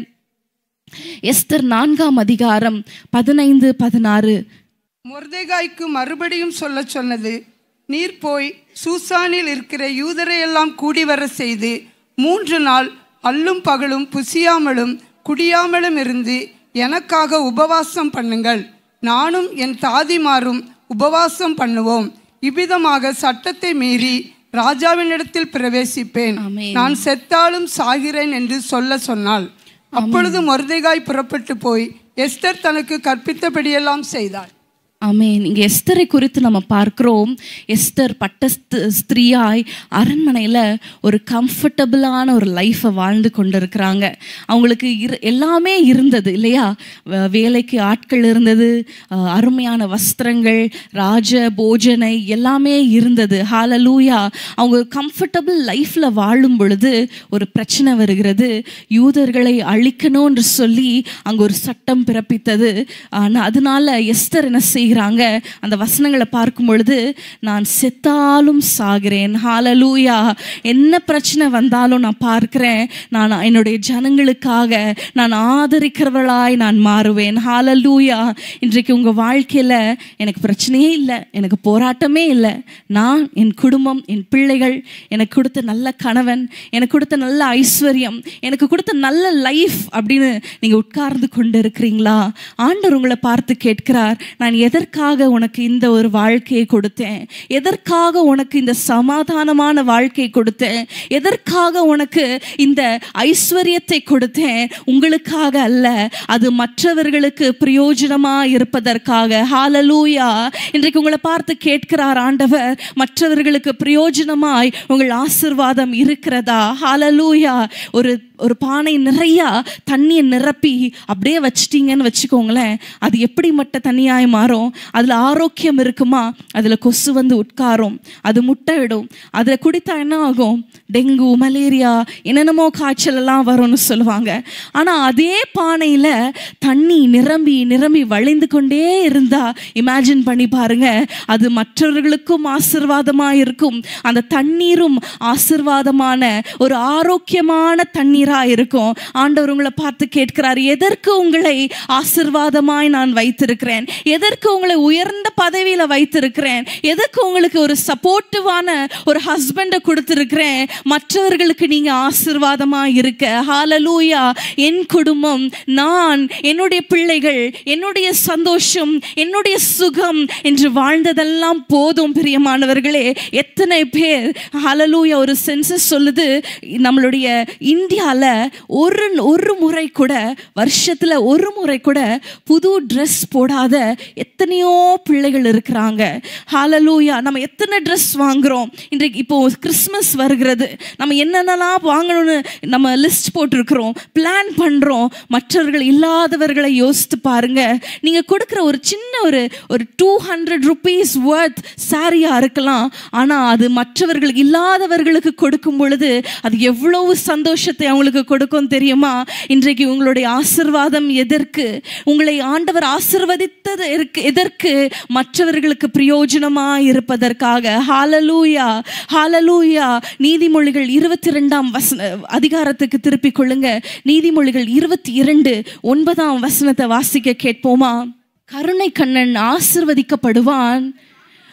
எஸ்தர் நான்காம் அதிகாரம் பதினைந்து பதினாறு மொர்தெகாய்க்கு மறுபடியும் சொல்லச் சொன்னது நீர் போய் சூசானில் இருக்கிற யூதரை எல்லாம் கூடி வர செய்து மூன்று நாள் அல்லும் பகலும் புசியாமலும் குடியாமலும் இருந்து எனக்காக உபவாசம் பண்ணுங்கள் நானும் என் தாதிமாரும் உபவாசம் பண்ணுவோம் இவ்விதமாக சட்டத்தை மீறி ராஜாவினிடத்தில் பிரவேசிப்பேன் ஆமென். நான் செத்தாலும் சாகிறேன் என்று சொல்ல சொன்னாள் அப்பொழுது மொர்தெகாய் புறப்பட்டு போய் எஸ்தர் தனக்கு கற்பித்தபடியெல்லாம் செய்தாள் ஆமென் இங்கே எஸ்தரை குறித்து நம்ம பார்க்கிறோம் எஸ்தர் பட்ட ஸ்த- ஸ்திரீயாய் அரண்மனையில் ஒரு கம்ஃபர்டபுளான ஒரு லைஃப்பை வாழ்ந்து கொண்டிருக்கிறாங்க அவங்களுக்கு இரு எல்லாமே இருந்தது இல்லையா வ- வேலைக்கு ஆட்கள் இருந்தது அஹ், அருமையான வஸ்திரங்கள் ராஜ போஜனை எல்லாமே இருந்தது ஹாலலூயா அவங்க கம்ஃபர்டபுள் லைஃப்பில் வாழும் பொழுது ஒரு பிரச்சனை வருகிறது யூதர்களை அழிக்கணும்னு சொல்லி அங்கே ஒரு சட்டம் பிறப்பித்தது ஆனால் அதனால எஸ்தர் என்ன செய்கிறாங்க அந்த வசனங்களை பார்க்கும் பொழுது நான் செத்தாலும் சாகிறேன் ஹாலலூயா என்ன பிரச்சனை வந்தாலும் நான் பார்க்கிறேன் நான் என்னுடைய ஜனங்களுக்காக நான் ஆதரிக்கிறவளாய் நான் மாறுவேன் ஹாலலூயா இன்றைக்கு உங்கள் வாழ்க்கையில் எனக்கு பிரச்சனையே இல்லை எனக்கு போராட்டமே இல்லை நான் என் குடும்பம் என் பிள்ளைகள் எனக்கு கொடுத்த நல்ல கணவன் எனக்கு கொடுத்த நல்ல ஐஸ்வர்யம் எனக்கு கொடுத்த நல்ல லைஃப் அப்படின்னு நீங்கள் உட்கார்ந்து கொண்டு இருக்கிறீங்களா ஆண்டவர் உங்களை பார்த்து கேட்கிறார் நான் எதற்காக உனக்கு இந்த ஒரு வாழ்க்கையை கொடுத்தேன் எதற்காக உனக்கு இந்த சமாதானமான வாழ்க்கை கொடுத்தேன் எதற்காக உனக்கு இந்த ஐஸ்வர்யத்தை கொடுத்தேன் உங்களுக்காக அல்ல அது மற்றவர்களுக்கு பிரயோஜனமா இருப்பதற்காக ஹாலலூயா இன்றைக்கு உங்களை பார்த்து கேட்கிறார் ஆண்டவர் மற்றவர்களுக்கு பிரயோஜனமாய் உங்கள் ஆசிர்வாதம் இருக்கிறதா ஹாலலூயா ஒரு ஒரு பானை நிறையா தண்ணியை நிரப்பி அப்படியே வச்சிட்டீங்கன்னு வச்சுக்கோங்களேன் அது எப்படி மட்ட தண்ணியாய் மாறும் அதில் ஆரோக்கியம் இருக்குமா அதில் கொசு வந்து உட்காரும் அது முட்டையிடும் அதில் குடித்தா என்ன ஆகும் டெங்கு மலேரியா என்னென்னமோ காய்ச்சல் எல்லாம் வரும்னு சொல்லுவாங்க ஆனால் அதே பானையில் தண்ணி நிரம்பி நிரம்பி வழிந்து கொண்டே இருந்தா இமேஜின் பண்ணி பாருங்க அது மற்றவர்களுக்கும் ஆசிர்வாதமாக இருக்கும் அந்த தண்ணீரும் ஆசிர்வாதமான ஒரு ஆரோக்கியமான தண்ணீரா இருக்கும் ஆண்டவர் உங்களை பார்த்து கேட்கிறார் எதற்கு உங்களை ஆசிர்வாதமாய் நான் வைத்திருக்கிறேன் எதற்கு உங்களை உயர்ந்த பதவியில வைத்திருக்கிறேன் எதற்கு உங்களுக்கு ஒரு சப்போர்ட்டிவான ஒரு ஹஸ்பண்டை கொடுத்திருக்கிறேன் மற்றவர்களுக்கு நீங்க ஆசிர்வாதமா இருக்க ஹாலலூயா என் குடும்பம் நான் என்னுடைய பிள்ளைகள் என்னுடைய சந்தோஷம் என்னுடைய சுகம் என்று வாழ்ந்ததெல்லாம் போதும் பிரியமானவர்களே எத்தனை பேர் ஹalleluya ஒரு சென்சஸ் சொல்லுது நம்மளுடைய இந்தியால ஒரு ஒரு முறை கூட வருஷத்துல ஒரு முறை கூட புது ட்ரெஸ் போடாத எத்தனையோ பிள்ளைகள் இருக்கிறாங்க ஹalleluya நம்ம எத்தனை ட்ரெஸ் வாங்குறோம் இன்றைக்கு இப்போ கிறிஸ்மஸ் வருகிறது நம்ம என்னென்னலாம் வாங்கணும்னு நம்ம லிஸ்ட் போட்டிருக்கிறோம் பிளான் பண்றோம் மற்றவர்கள் இல்லாதவர்களை யோசித்து பாருங்க நீங்க கொடுக்குற ஒரு சின்ன ஒரு ஒரு டூ ஹண்ட்ரட் ருபீஸ் ஒர்த் சாரியா இருக்கலாம் ஆனா அது மற்றவர்கள் இல்லாதவர்களுக்கு கொடுக்கும் பொழுது அது எவ்வளவு சந்தோஷத்தை அவங்களுக்கு கொடுக்கும் தெரியுமா இன்றைக்கு உங்களுடைய ஆசிர்வாதம் எதற்கு உங்களை ஆண்டவர் ஆசிர்வதித்தது எதற்கு- எதற்கு மற்றவர்களுக்கு பிரயோஜனமா இருப்பதற்காக ஹாலலூயா ஹாலலூயா நீதிமொழிகள் இருபத்தி ரெண்டாம் வசன அதிகாரத்துக்கு திருப்பிக் கொள்ளுங்க நீதிமொழிகள் இருபத்தி இரண்டு ஒன்பதாம் வசனத்தை வாசிக்க கேட்போமா கருணை கண்ணன் ஆசிர்வதிக்கப்படுவான்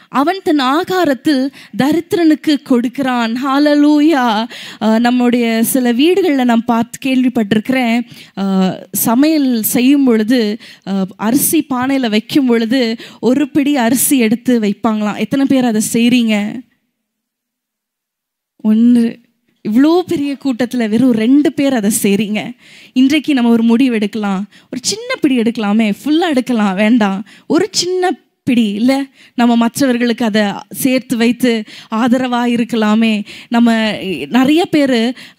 அவன் தன் ஆகாரத்தில் தரித்திரனுக்கு கொடுக்கிறான் ஹாலலூயா அஹ், நம்முடைய சில வீடுகளில் நான் பார்த்து கேள்விப்பட்டிருக்கிறேன் அஹ், சமையல் செய்யும் பொழுது அஹ், அரிசி பானையில் வைக்கும் பொழுது ஒரு பிடி அரிசி எடுத்து வைப்பாங்களாம் எத்தனை பேர் அதை செய்கிறீங்க ஒன்று இவ்வளோ பெரிய கூட்டத்தில் வெறும் ரெண்டு பேர் அதை செய்கிறீங்க இன்றைக்கு நம்ம ஒரு முடிவு எடுக்கலாம் ஒரு சின்ன பிடி எடுக்கலாமே ஃபுல்லாக எடுக்கலாம் வேண்டாம் ஒரு சின்ன பிடி இல்லை நம்ம மற்றவர்களுக்கு அதை சேர்த்து வைத்து ஆதரவாக இருக்கலாமே நம்ம நிறைய பேர்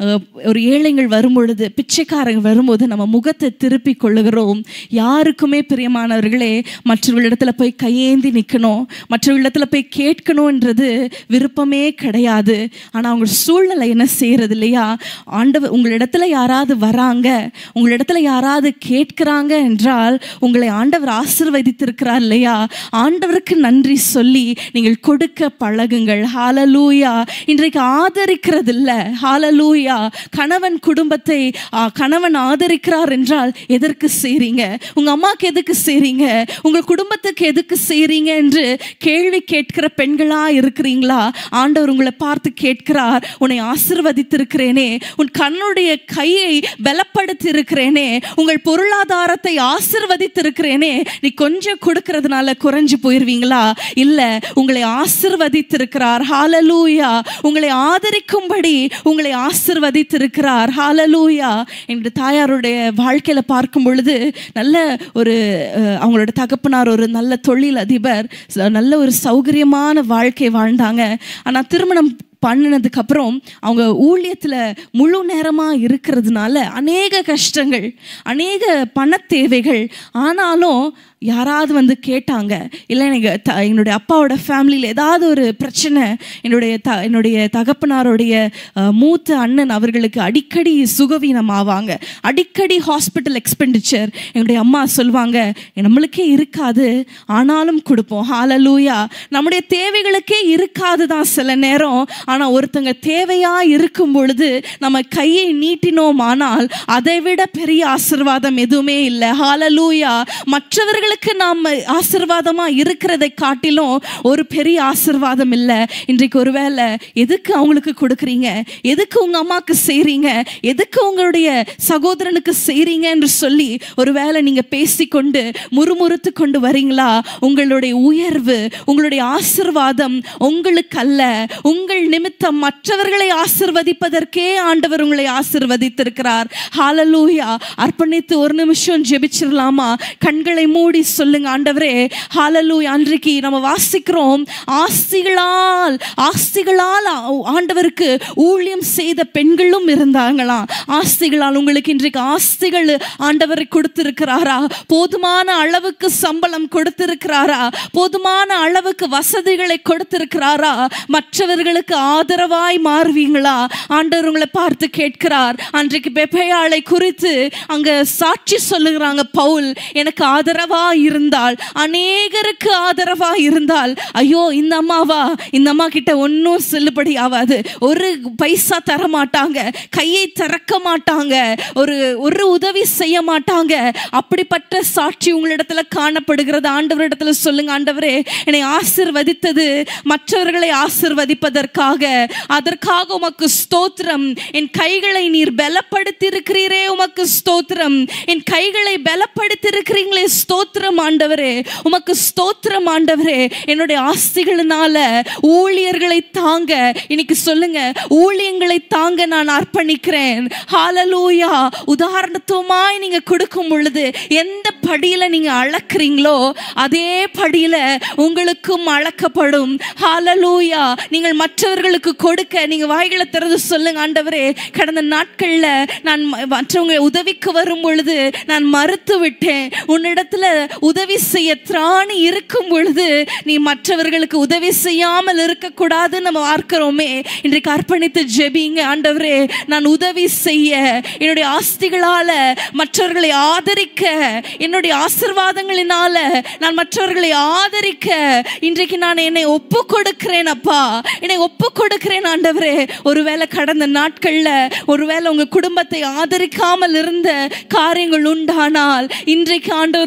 ஒரு ஏழைகள் வரும்பொழுது பிச்சைக்காரங்க வரும்போது நம்ம முகத்தை திருப்பி கொள்ளுகிறோம் யாருக்குமே பிரியமானவர்களே மற்றவர்களிடத்துல போய் கையேந்தி நிற்கணும் மற்றவர்களிடத்துல போய் கேட்கணுன்றது விருப்பமே கிடையாது ஆனால் அவங்க சூழ்நிலை என்ன செய்யறது இல்லையா ஆண்டவர் உங்களிடத்துல யாராவது வராங்க உங்களிடத்துல யாராவது கேட்கிறாங்க என்றால் உங்களை ஆண்டவர் ஆசிர்வதித்திருக்கிறார் இல்லையா ஆண்டவருக்கு நன்றி சொல்லி நீங்கள் கொடுக்க பழகுங்கள் ஹாலலூயா இன்றைக்கு ஆதரிக்கிறது இல்ல ஹாலலூயா கணவன் குடும்பத்தை ஆ, கணவன் ஆதரிக்கிறார் என்றால் எதற்கு செய்றீங்க உங்க அம்மாக்கு எதுக்கு செய்றீங்க உங்க குடும்பத்துக்கு எதுக்கு செய்றீங்க என்று கேள்வி கேட்கிற பெண்களா இருக்கிறீங்களா ஆண்டவர் உங்களை பார்த்து கேட்கிறார் உன்னை ஆசிர்வதித்திருக்கிறேனே உன் கண்ணுடைய கையை பலப்படுத்தி இருக்கிறேனே உங்கள் பொருளாதாரத்தை ஆசிர்வதித்திருக்கிறேனே நீ கொஞ்சம் கொடுக்கறதுனால குறைஞ்சு போயிருவீங்களா இல்ல உங்களை ஆசிர்வதித்திருக்கிறார் ஹாலலூயா உங்களை ஆதரிக்கும்படி உங்களை ஆசிர்வதித்திருக்கிறார் ஹாலலூயா என்னுடைய தாயாருடைய வாழ்க்கையில பார்க்கும் பொழுது நல்ல ஒரு அஹ், அவங்களோட தகப்பனார் ஒரு நல்ல தொழில் அதிபர் ச- நல்ல ஒரு சௌகரியமான வாழ்க்கை வாழ்ந்தாங்க ஆனா திருமணம் பண்ணினதுக்கு அப்புறம் அவங்க ஊழியத்துல முழு நேரமா இருக்கிறதுனால அநேக கஷ்டங்கள் அநேக பண தேவைகள் ஆனாலும் யாராவது வந்து கேட்டாங்க இல்லை எனக்கு த என்னுடைய அப்பாவோட ஃபேமிலியில் ஏதாவது ஒரு பிரச்சனை என்னுடைய த என்னுடைய தகப்பனாருடைய அஹ், மூத்த அண்ணன் அவர்களுக்கு அடிக்கடி சுகவீனம் ஆவாங்க அடிக்கடி ஹாஸ்பிட்டல் எக்ஸ்பெண்டிச்சர் என்னுடைய அம்மா சொல்லுவாங்க நம்மளுக்கே இருக்காது ஆனாலும் கொடுப்போம் ஹாலலூயா நம்முடைய தேவைகளுக்கே இருக்காது தான் சில நேரம் ஆனால் ஒருத்தங்க தேவையா இருக்கும் பொழுது நம்ம கையை நீட்டினோம் ஆனால் அதை விட பெரிய ஆசிர்வாதம் எதுவுமே இல்லை ஹாலலூயா மற்றவர்களுக்கு நாம் ஆசிர்வாதமா இருக்கிறதை காட்டிலும் ஒரு பெரிய ஆசிர்வாதம் இல்லை இன்றைக்கு ஒருவேளை எதுக்கு அவங்களுக்கு கொடுக்குறீங்க எதுக்கு உங்க அம்மாக்கு செய்றீங்க எதுக்கு உங்களுடைய சகோதரனுக்கு செய்றீங்க என்று சொல்லி ஒருவேளை நீங்க பேசிக்கொண்டு முறுமுறுத்து கொண்டு வரீங்களா உங்களுடைய உயர்வு உங்களுடைய ஆசிர்வாதம் உங்களுக்கு அல்ல உங்கள் நிமித்தம் மற்றவர்களை ஆசிர்வதிப்பதற்கே ஆண்டவர் உங்களை ஆசிர்வதித்திருக்கிறார் ஹாலலூயா அர்ப்பணித்து ஒரு நிமிஷம் ஜெபிச்சிடலாமா கண்களை மூடி சொல்லுங்க ஆண்டவரே ஹாலலூயா அன்றைக்கு நம்ம வாசிக்கிறோம் ஆஸ்திகளால் ஆஸ்திகளால் ஆ- ஆண்டவருக்கு ஊழியம் செய்த பெண்களும் இருந்தாங்களாம் ஆஸ்திகளால் உங்களுக்கு இன்றைக்கு ஆஸ்திகள் ஆண்டவரை கொடுத்திருக்கிறாரா போதுமான அளவுக்கு சம்பளம் கொடுத்திருக்கிறாரா போதுமான அளவுக்கு வசதிகளை கொடுத்திருக்கிறாரா மற்றவர்களுக்கு ஆதரவாய் மாறுவீங்களா ஆண்டவர் உங்களை பார்த்து கேட்கிறார் அன்றைக்கு பெப்பையாளை குறித்து அங்க சாட்சி சொல்லுகிறாங்க பவுல் எனக்கு ஆதரவா இருந்தால் அநேகருக்கு ஆதரவா இருந்தால் ஐயோ இந்த அம்மாவா இந்த அம்மா கிட்ட ஒன்றும் செல்லுபடி ஆகாது ஒரு பைசா தர மாட்டாங்க கையை திறக்க மாட்டாங்க ஒரு ஒரு உதவி செய்ய மாட்டாங்க அப்படிப்பட்ட சாட்சி உங்களிடத்துல காணப்படுகிறது ஆண்டவரிடத்துல சொல்லுங்க ஆண்டவரே என்னை ஆசிர்வதித்தது மற்றவர்களை ஆசிர்வதிப்பதற்காக அதற்காக உமக்கு ஸ்தோத்திரம் என் கைகளை நீர் பலப்படுத்தி இருக்கிறீரே உமக்கு ஸ்தோத்திரம் என் கைகளை பலப்படுத்தி இருக்கிறீங்களே ஸ்தோத்திரம் ஆண்டவரே உமக்கு ஸ்தோத்திரம் ஆண்டவரே என்னுடைய ஆஸ்திகளினால ஊழியர்களை தாங்க இன்னைக்கு சொல்லுங்க ஊழியங்களை தாங்க நான் அர்ப்பணிக்கிறேன் ஹாலலூயா உதாரணத்துவமாய் நீங்க கொடுக்கும் பொழுது எந்த படியில நீங்க அளக்குறீங்களோ அதே படியில உங்களுக்கும் அளக்கப்படும் ஹாலலூயா நீங்கள் மற்றவர்களுக்கு கொடுக்க நீங்க வாய்களை திறந்து சொல்லுங்க ஆண்டவரே கடந்த நாட்கள்ல நான் ம- மற்றவங்க உதவிக்கு வரும் பொழுது நான் மறுத்து விட்டேன் உன்னிடத்துல உதவி செய்ய திராணி இருக்கும் பொழுது நீ மற்றவர்களுக்கு உதவி செய்யாமல் இருக்கக்கூடாதுன்னு நம்ம பார்க்கிறோமே இன்றைக்கு அர்ப்பணித்து ஜெபிங்க ஆண்டவரே நான் உதவி செய்ய என்னுடைய ஆஸ்திகளால மற்றவர்களை ஆதரிக்க என்னுடைய ஆசிர்வாதங்களினால நான் மற்றவர்களை ஆதரிக்க இன்றைக்கு நான் என்னை ஒப்பு கொடுக்கிறேன் அப்பா என்னை ஒப்பு கொடுக்கிறேன் ஆண்டவரே ஒருவேளை கடந்த நாட்கள்ல ஒருவேளை உங்க குடும்பத்தை ஆதரிக்காமல் இருந்த காரியங்கள் உண்டானால் இன்றைக்கு ஆண்டவர் உங்களோடு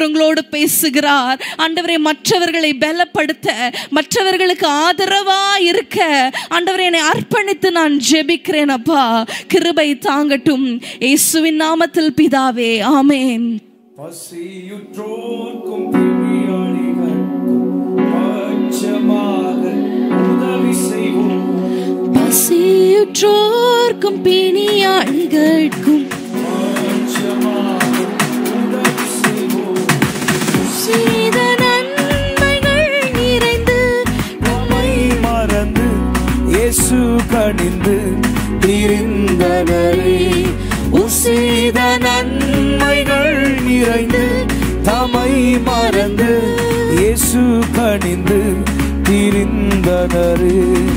பேசுகிறார் ஆண்டவரே மற்றவர்களை பலப்படுத்த மற்றவர்களுக்கு ஆதரவா இருக்க ஆண்டவரே என்னை அர்ப்பணித்து நான் ஜெபிக்கிறேன் அப்பா கிருபை தாங்கட்டும் இயேசுவின் நாமத்தில் பிதாவே ஆமென் பசியுற்றோர்க்கும் பிணியாளிகளுக்கும் பட்சமாக உதவி செய்வோம் பசியுற்றோர்க்கும் பிணியாளிகளுக்கும் பட்சமாக உதவி செய்வோம் செய்த நன்மைகள் நிறைந்து நம்மை மறந்து இயேசு கணிந்து திரிந்தனரே உசீத நன்மைகள் நிறைந்து தமை மறந்து இயேசு கணிந்து திரிந்தனரே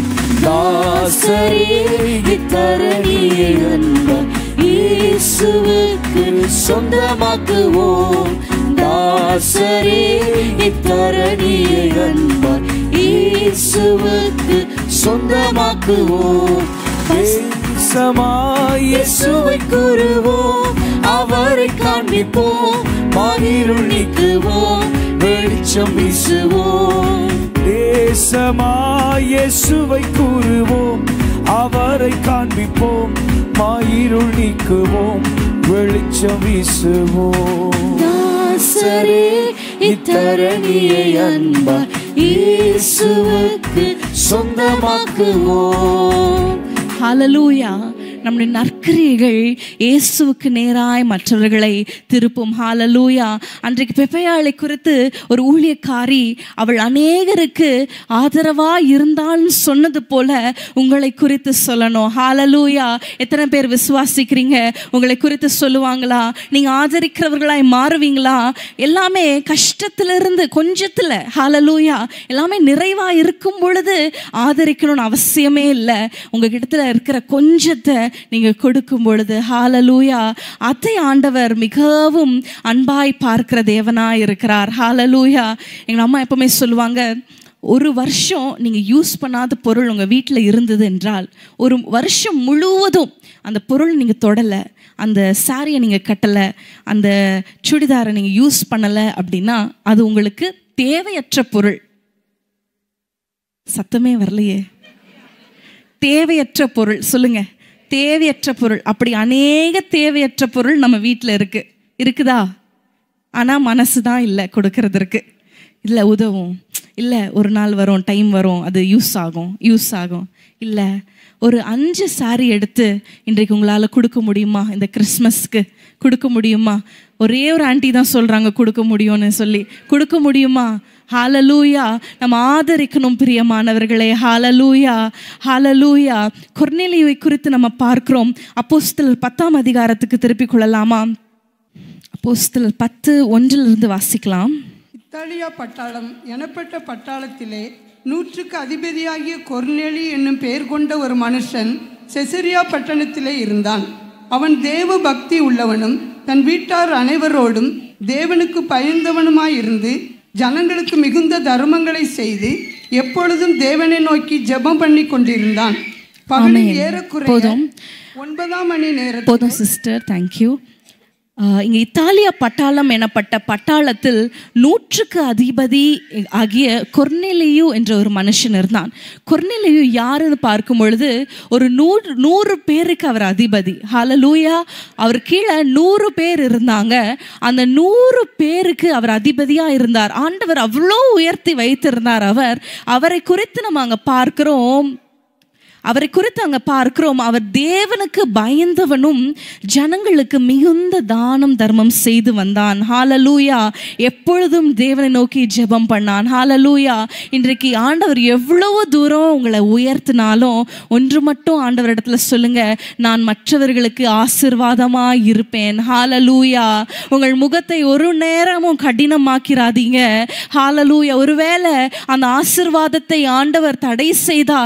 தாசரே இத்தரணியை அன்பர் இயேசுவுக்கு சொந்தமாக்குவோம் தாசரே இத்தரணியை அன்பர் இயேசுவுக்கு சொந்தமாக்குவோம் தேசமாய் இயேசுவை கூறுவோம் அவரை காண்பிப்போம் மாகிருள் நீக்குவோம் வெளிச்சம் வீசுவோம் தேசமாய் இயேசுவை கூறுவோம் அவரை காண்பிப்போம் மாயிருள் நீக்குவோம் வெளிச்சம் வீசுவோம் தாசரே இத்தரணியை அன்பார் இயேசுவுக்கு சொந்தமாக்குவோம் ஹalleluya நம்முடைய நற்கிரியைகள் இயேசுவுக்கு நேராய் மற்றவர்களை திருப்பும் ஹalleluya அன்றைக்கு பெப்பையாளை குறித்து ஒரு ஊழியக்காரி அவள் அநேகருக்கு ஆதரவா இருந்தாள்னு சொன்னது போல உங்களை குறித்து சொல்லணும் ஹalleluya எத்தனை பேர் விசுவாசிக்கிறீங்க உங்களை குறித்து சொல்லுவாங்களா நீங்க ஆதரிக்கிறவர்களாய் மாறுவீங்களா எல்லாமே கஷ்டத்திலிருந்து கொஞ்சத்துல ஹalleluya எல்லாமே நிறைவா இருக்கும் பொழுது ஆதரிக்கணும்னு அவசியமே இல்லை உங்க கிட்டத்துல இருக்கிற கொஞ்சத்தை நீங்க கொடுக்கும் பொழுது ஹalleluya அதை ஆண்டவர் மிகவும் அன்பாய் பார்க்கிற தேவனாய் இருக்கிறார் ஹalleluya எங்க அம்மா எப்பவுமே சொல்லுவாங்க ஒரு வருஷம் நீங்க யூஸ் பண்ணாத பொருள் உங்க வீட்டில் இருந்தது என்றால் ஒரு வருஷம் முழுவதும் அந்த பொருள் நீங்க தொடலை அந்த சாரியை நீங்க கட்டலை அந்த சுடிதாரை நீங்க யூஸ் பண்ணலை அப்படின்னா அது உங்களுக்கு தேவையற்ற பொருள் சத்தமே வரலையே தேவையற்ற பொருள் சொல்லுங்க தேவையற்ற பொருள் அப்படி அநேக தேவையற்ற பொருள் நம்ம வீட்டில் இருக்கு இருக்குதா ஆனால் மனசு தான் இல்லை கொடுக்கறதற்கு இல்லை உதவும் இல்லை ஒரு நாள் வரும் டைம் வரும் அது யூஸ் ஆகும் யூஸ் ஆகும் இல்லை ஒரு அஞ்சு சாரி எடுத்து இன்றைக்கு உங்களால் கொடுக்க முடியுமா இந்த கிறிஸ்மஸ்க்கு கொடுக்க முடியுமா ஒரே ஒரு ஆண்டி தான் சொல்கிறாங்க கொடுக்க முடியும்னு சொல்லி கொடுக்க முடியுமா ஹாலலூயா நம்ம ஆதரிக்கணும் பிரியமானவர்களே ஹாலலூயா ஹாலலூயா கொர்நேலியை குறித்து நம்ம பார்க்கிறோம் அப்போஸ்தலர் பத்தாம் அதிகாரத்துக்கு திருப்பிக் கொள்ளலாமா அப்போஸ்தலர் பத்து ஒன்றிலிருந்து வாசிக்கலாம் இத்தாலியா பட்டாளம் எனப்பட்ட பட்டாளத்திலே நூற்றுக்கு அதிபதியாகிய கொர்நேலி என்னும் பெயர் கொண்ட ஒரு மனுஷன் செசரியா பட்டணத்திலே இருந்தான் அவன் தேவ பக்தி உள்ளவனும் தன் வீட்டார் அனைவரோடும் தேவனுக்கு பயந்தவனுமாயிருந்து ஜனங்களுக்கு மிகுந்த தர்மங்களை செய்து எப்பொழுதும் தேவனை நோக்கி ஜெபம் பண்ணி கொண்டிருந்தான் பகலில் ஏறக்குறைய போதும். ஒன்பதாம் மணி நேரத்தில் போதும் சிஸ்டர் தேங்க்யூ இங்கே இத்தாலிய பட்டாளம் எனப்பட்ட பட்டாளத்தில் நூற்றுக்கு அதிபதி ஆகிய கொர்னெலியு என்ற ஒரு மனுஷன் இருந்தான் கொர்னெலியு யாருன்னு பார்க்கும் பொழுது ஒரு நூறு நூறு பேருக்கு அவர் அதிபதி ஹalleluya அவர் கீழே நூறு பேர் இருந்தாங்க அந்த நூறு பேருக்கு அவர் அதிபதியா இருந்தார் ஆண்டவர் அவ்வளோ உயர்த்தி வைத்திருந்தார் அவர் அவரை குறித்து நம்ம அங்க பார்க்கிறோம் அவரை குறித்து அங்க பார்க்கிறோம் அவர் தேவனுக்கு பயந்தவனும் ஜனங்களுக்கு மிகுந்த தானம் தர்மம் செய்து வந்தான் ஹாலலூயா எப்பொழுதும் தேவனை நோக்கி ஜெபம் பண்ணான் ஹாலலூயா இன்றைக்கு ஆண்டவர் எவ்வளவு தூரம் உங்களை உயர்த்தினாலும் ஒன்று மட்டும் ஆண்டவர் இடத்துல சொல்லுங்க நான் மற்றவர்களுக்கு ஆசிர்வாதமா இருப்பேன் ஹாலலூயா உங்கள் முகத்தை ஒரு நேரமும் கடினமாக்கிறாதீங்க ஹாலலூயா ஒருவேளை அந்த ஆசிர்வாதத்தை ஆண்டவர் தடை செய்தால்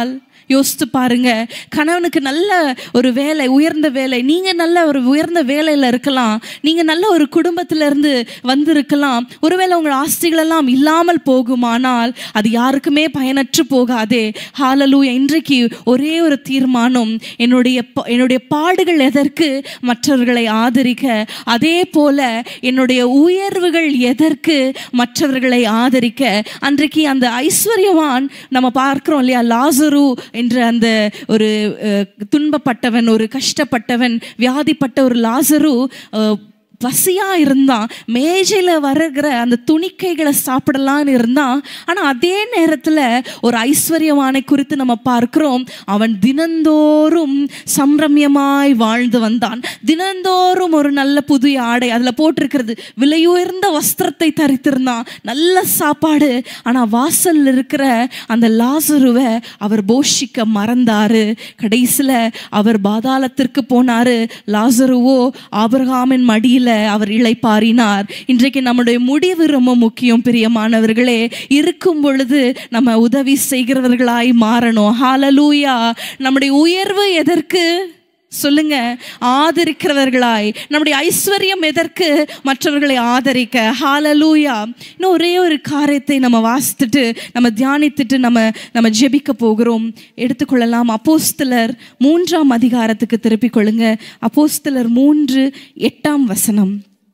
யோசித்து பாருங்க கணவனுக்கு நல்ல ஒரு வேலை உயர்ந்த வேலை நீங்க நல்ல ஒரு உயர்ந்த வேலையில இருக்கலாம் நீங்க நல்ல ஒரு குடும்பத்துல இருந்து வந்திருக்கலாம் ஒருவேளை உங்கள் ஆஸ்திகள் எல்லாம் இல்லாமல் போகுமானால் அது யாருக்குமே பயனற்று போகாதே ஹாலலூயா இன்றைக்கு ஒரே ஒரு தீர்மானம் என்னுடைய ப- என்னுடைய பாடுகள் எதற்கு மற்றவர்களை ஆதரிக்க அதே போல என்னுடைய உயர்வுகள் எதற்கு மற்றவர்களை ஆதரிக்க அன்றைக்கு அந்த ஐஸ்வர்யவான் நம்ம பார்க்கிறோம் இல்லையா லாசரு என்ற அந்த ஒரு அஹ், துன்பப்பட்டவன் ஒரு கஷ்டப்பட்டவன் வியாதிப்பட்ட ஒரு லாசரு அஹ், பசியா இருந்தான் மேஜையில வருகிற அந்த துணிக்கைகளை சாப்பிடலான்னு இருந்தான் ஆனா அதே நேரத்துல ஒரு ஐஸ்வர்யவானை குறித்து நம்ம பார்க்கிறோம் அவன் தினந்தோறும் சம்பிரமியமாய் வாழ்ந்து வந்தான் தினந்தோறும் ஒரு நல்ல புதிய ஆடை அதுல போட்டிருக்கிறது விலையுயர்ந்த வஸ்திரத்தை தரித்திருந்தான் நல்ல சாப்பாடு ஆனா வாசல்ல இருக்கிற அந்த லாசருவை அவர் போஷிக்க மறந்தாரு கடைசியில அவர் பாதாளத்திற்கு போனாரு லாசருவோ ஆபிரகாமின் மடியில அவர் இளைப்பாறினார் இன்றைக்கு நம்முடைய முடிவு ரொம்ப முக்கியம் பிரியமானவர்களே இருக்கும் பொழுது நம்ம உதவி செய்கிறவர்களாய் மாறணும் ஹalleluya நம்முடைய உயர்வு எதற்கு சொல்லுங்க ஆதரிக்கிறவர்களாய் நம்முடைய ஐஸ்வர்யம் எதற்கு மற்றவர்களை ஆதரிக்க ஹalleluya இன்னும் ஒரே ஒரு காரியத்தை நம்ம வாசித்துட்டு நம்ம தியானித்துட்டு நம்ம நம்ம ஜெபிக்க போகிறோம் எடுத்துக்கொள்ளலாம் அப்போஸ்தலர் மூன்றாம் அதிகாரத்துக்கு திருப்பிக் கொள்ளுங்க அப்போஸ்தலர் மூன்று எட்டாம் வசனம்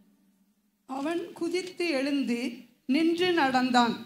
அவன் குதித்து எழுந்து நின்று நடந்தான்